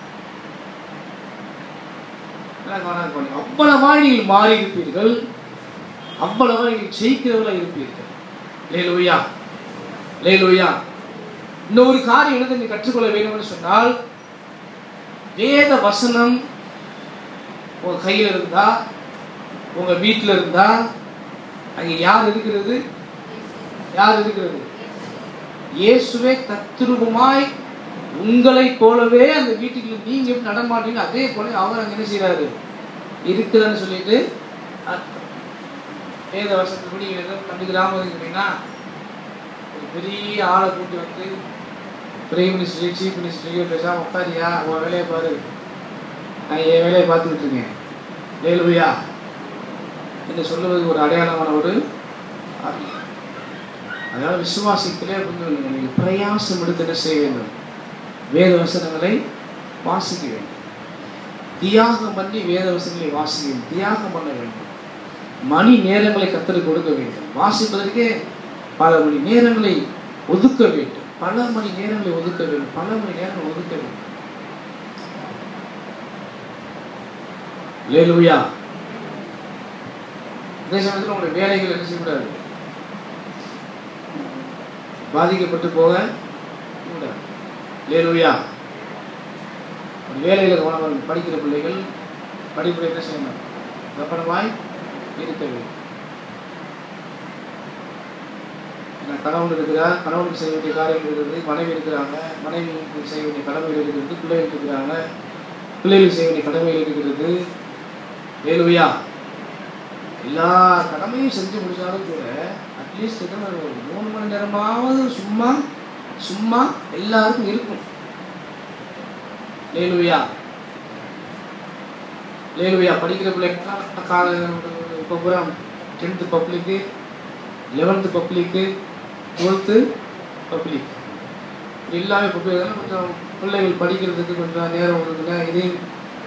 நல்லா கவனம் பண்ணுங்க. அவ்வளவாய் நீங்கள் மாறி இருப்பீர்கள் அவ்வளவாய் நீங்கள் ஜெயிக்கிறவர்களாக இருப்பீர்கள் லேலுயா லேலுயா இன்னொரு காரியம் என்ன நீங்க கற்றுக்கொள்ள வேண்டும்னு சொன்னால் வேத வசனம் உங்க கையில் இருந்தா உங்க வீட்டில் இருந்தா அங்க யார் இருக்கிறது யார் இருக்கிறது இயேசுவே தத்ரூபமாய் உங்களைப் போலவே அந்த வீட்டுக்குள்ள நீங்க எப்படி நடமாட்டீங்க அதே போல அவர் அங்க என்ன செய்யறாரு இருக்குதுன்னு சொல்லிட்டு அர்த்தம். வேத வசனத்துப்படி எதுவும் கண்டுக்கிறாம இருக்கிறீங்கன்னா ஒரு பெரிய ஆளை கூட்டி வந்து பிரைம் மினிஸ்டர் சீஃப் மினிஸ்டர் பேசாம உட்காரியா உன் வேலையை பாரு நான் என் வேலையை பார்த்துக்கிட்டு இருக்கேன் லேலுயா என்று சொல்லுவது ஒரு அடையாளமான ஒரு காரியம். அதனால விசுவாசத்திலே கொஞ்சம் நீங்கள் பிரயாசம் எடுத்து என்ன செய்ய வேண்டும் வேத வசனங்களை வாசிக்க வேண்டும் தியாகம் பண்ணி வேத வசனங்களை வாசிக்க வேண்டும் தியாகம் பண்ண வேண்டும் மணி நேரங்களை கத்தருக்கு கொடுக்க வேண்டும் வாசிப்பதற்கே பல மணி நேரங்களை ஒதுக்க வேண்டும் பல மணி நேரங்களை ஒதுக்க வேண்டும் பல மணி நேரங்களை ஒதுக்க வேண்டும் லேலுயா அதே சமயத்தில் உங்களுடைய வேலைகள் என்ன செய்யக்கூடாது பாதிக்கப்பட்டு போக கூடாது லேலுயா வேலையில் கவனம் இருக்கணும். படிக்கிற பிள்ளைகள் படிப்புல என்ன செய்யணும் கவனமாய் இருக்க வேண்டும் ஏன்னா கணவன் இருக்கிறார் கணவனுக்கு செய்ய வேண்டிய காரியங்கள் இருக்கிறது மனைவி இருக்கிறாங்க மனைவிக்கு செய்ய வேண்டிய கடமைகள் இருக்கிறது பிள்ளைகள் இருக்கிறாங்க பிள்ளைகளுக்கு செய்ய வேண்டிய கடமைகள் இருக்கிறது வேலுவையா எல்லா கடமையும் செஞ்சு முடிச்சாலும் கூட அட்லீஸ்ட் ஒரு மூணு மணி நேரமாவது சும்மா சும்மா எல்லாருக்கும் இருக்கும் லேலுவையா லேலுவையா படிக்கிற பிள்ளைங்க கால இப்போ பூரா டென்த்து பப்ளிக்கு லெவன்த்து பப்ளிக்கு டுவெல்த்து பப்ளிக் எல்லாமே பப்ளிக் கொஞ்சம் பிள்ளைகள் படிக்கிறதுக்கு கொஞ்சம் நேரம் ஒதுக்குங்க இதையும்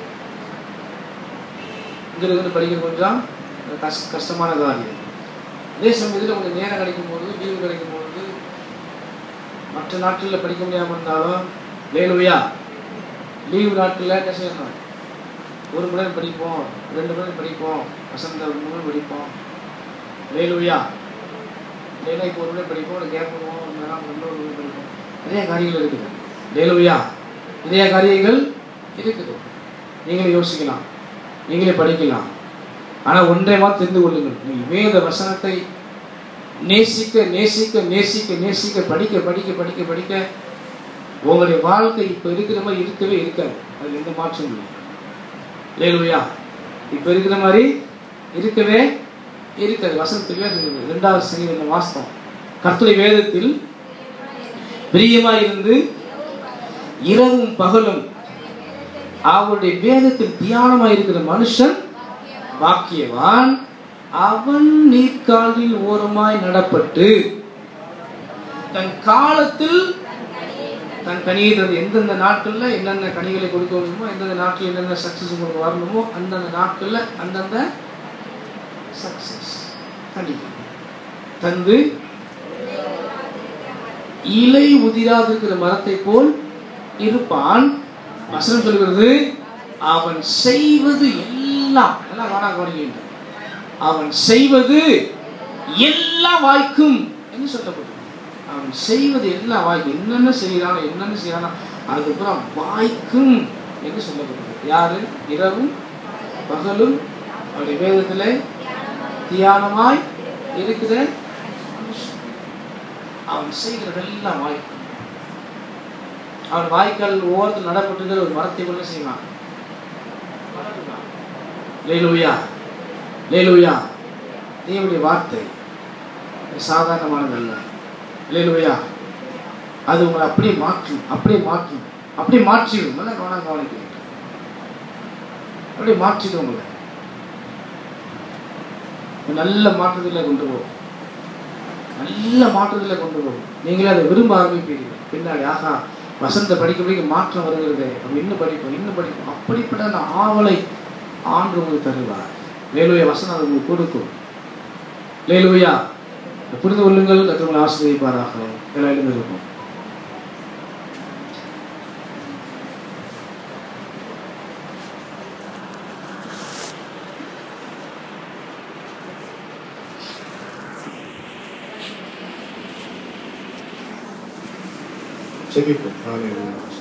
இங்கே இருந்து படிக்கிறது கொஞ்சம் கஷ் கஷ்டமான காரியம் அதே சமயத்தில் உங்களுக்கு நேரம் கிடைக்கும் போது லீவு கிடைக்கும் போது மற்ற நாட்களில் படிக்க முடியாமல் இருந்தாலும் லேலுவையா லீவு நாட்களில் என்ன செய்யணும் ஒரு மணி நேரம் படிப்போம் ரெண்டு மணி நேரம் படிப்போம் வசந்த ஒரு மணி நேரம் படிப்போம் லேலுவையா லேலா இப்போ ஒரு மணி நேரம் படிப்போம் ஒரு கேப் பண்ணுவோம் ஒரு நேரம் இன்னொரு மணி நேரம் படிப்போம் நிறைய காரியங்கள் இருக்குது லேலுவையா நிறைய காரியங்கள் இருக்குது நீங்களும் யோசிக்கலாம் நீங்களே படிக்கலாம் ஆனால் ஒன்றை மாதிரி தெரிந்து கொள்ளுங்கள் நீ வேத வசனத்தை நேசிக்க நேசிக்க நேசிக்க நேசிக்க படிக்க படிக்க படிக்க படிக்க உங்களுடைய வாழ்க்கை இப்போ இருக்கிற மாதிரி இருக்கவே இருக்காது அது எந்த மாற்றம் இல்லை லேலுயா இப்போ இருக்கிற மாதிரி இருக்கவே இருக்காது வசனத்துக்கு இருக்குது ரெண்டாவது சங்கீதம் வாஸ்தவம் கர்த்தருடைய வேதத்தில் பிரியமாய் இருந்து இரவும் பகலும் அவருடைய வேதத்தில் தியானமாய் இருக்கிற மனுஷன் வாக்கியவான் அவன் நீர்க்காலில் ஓரமாய் நடப்பட்டு தன் காலத்தில் தன் கனியை தந்து எந்தெந்த நாட்களில் என்னென்ன கனிகளை கொடுக்க முடியுமோ எந்தெந்த நாட்களில் என்னென்ன சக்ஸஸ் உங்களுக்கு வரணுமோ அந்தந்த நாட்களில் அந்தந்த சக்ஸஸ் கண்டிப்பாக தந்து இலை உதிராதிருக்கிற மரத்தை போல் இருப்பான் வசனம் சொல்கிறது அவன் செய்வது எல்லாம் எல்லாம் வாடா கவனிக்கின்ற அவன் செய்வது எல்லாம் வாய்க்கும் என்று சொல்லப்பட்டது அவன் செய்வது எல்லாம் வாய்க்கும் என்னென்ன செய்யறானோ என்னென்ன செய்யறானோ அதுக்கப்புறம் வாய்க்கும் என்று சொல்லப்பட்டது யாரு இரவும் பகலும் அவருடைய வேதத்தில் தியானமாய் இருக்கிற அவன் செய்கிறதெல்லாம் வாய்க்கும் அவன் வாய்க்கால் ஓரத்தில் நடப்பட்டுகிற ஒரு மரத்தை கொண்டு செய்வான் லேலுயா லேலுயா தேவனுடைய வார்த்தை சாதாரணமானதல்ல லேலுயா அது உங்களை அப்படியே மாற்றும் அப்படியே மாற்றும் அப்படியே மாற்றிடும் நல்லா கவனம் கவனிக்க அப்படியே மாற்றிடும் உங்களை நல்ல மாற்றத்தில் கொண்டு போகும் நல்ல மாற்றத்தில் கொண்டு போகும் நீங்களே அதை விரும்ப ஆரம்பிப்பீர்கள் பின்னாடி ஆகா வசந்த படிக்க படிக்க மாற்றம் வருகிறது நம்ம இன்னும் படிப்போம் இன்னும் படிப்போம் அப்படிப்பட்ட அந்த ஆவலை ஆண்டு உங்களுக்கு தருவார் லேலுயா வசனம் அது உங்களுக்கு கொடுக்கும் லேலுயா புரிந்து கொள்ளுங்கள் கற்றுங்களை ஆசிரியப்பாராக எல்லாம் எழுந்திருக்கும் ஜெபிப்போம் ஆமென்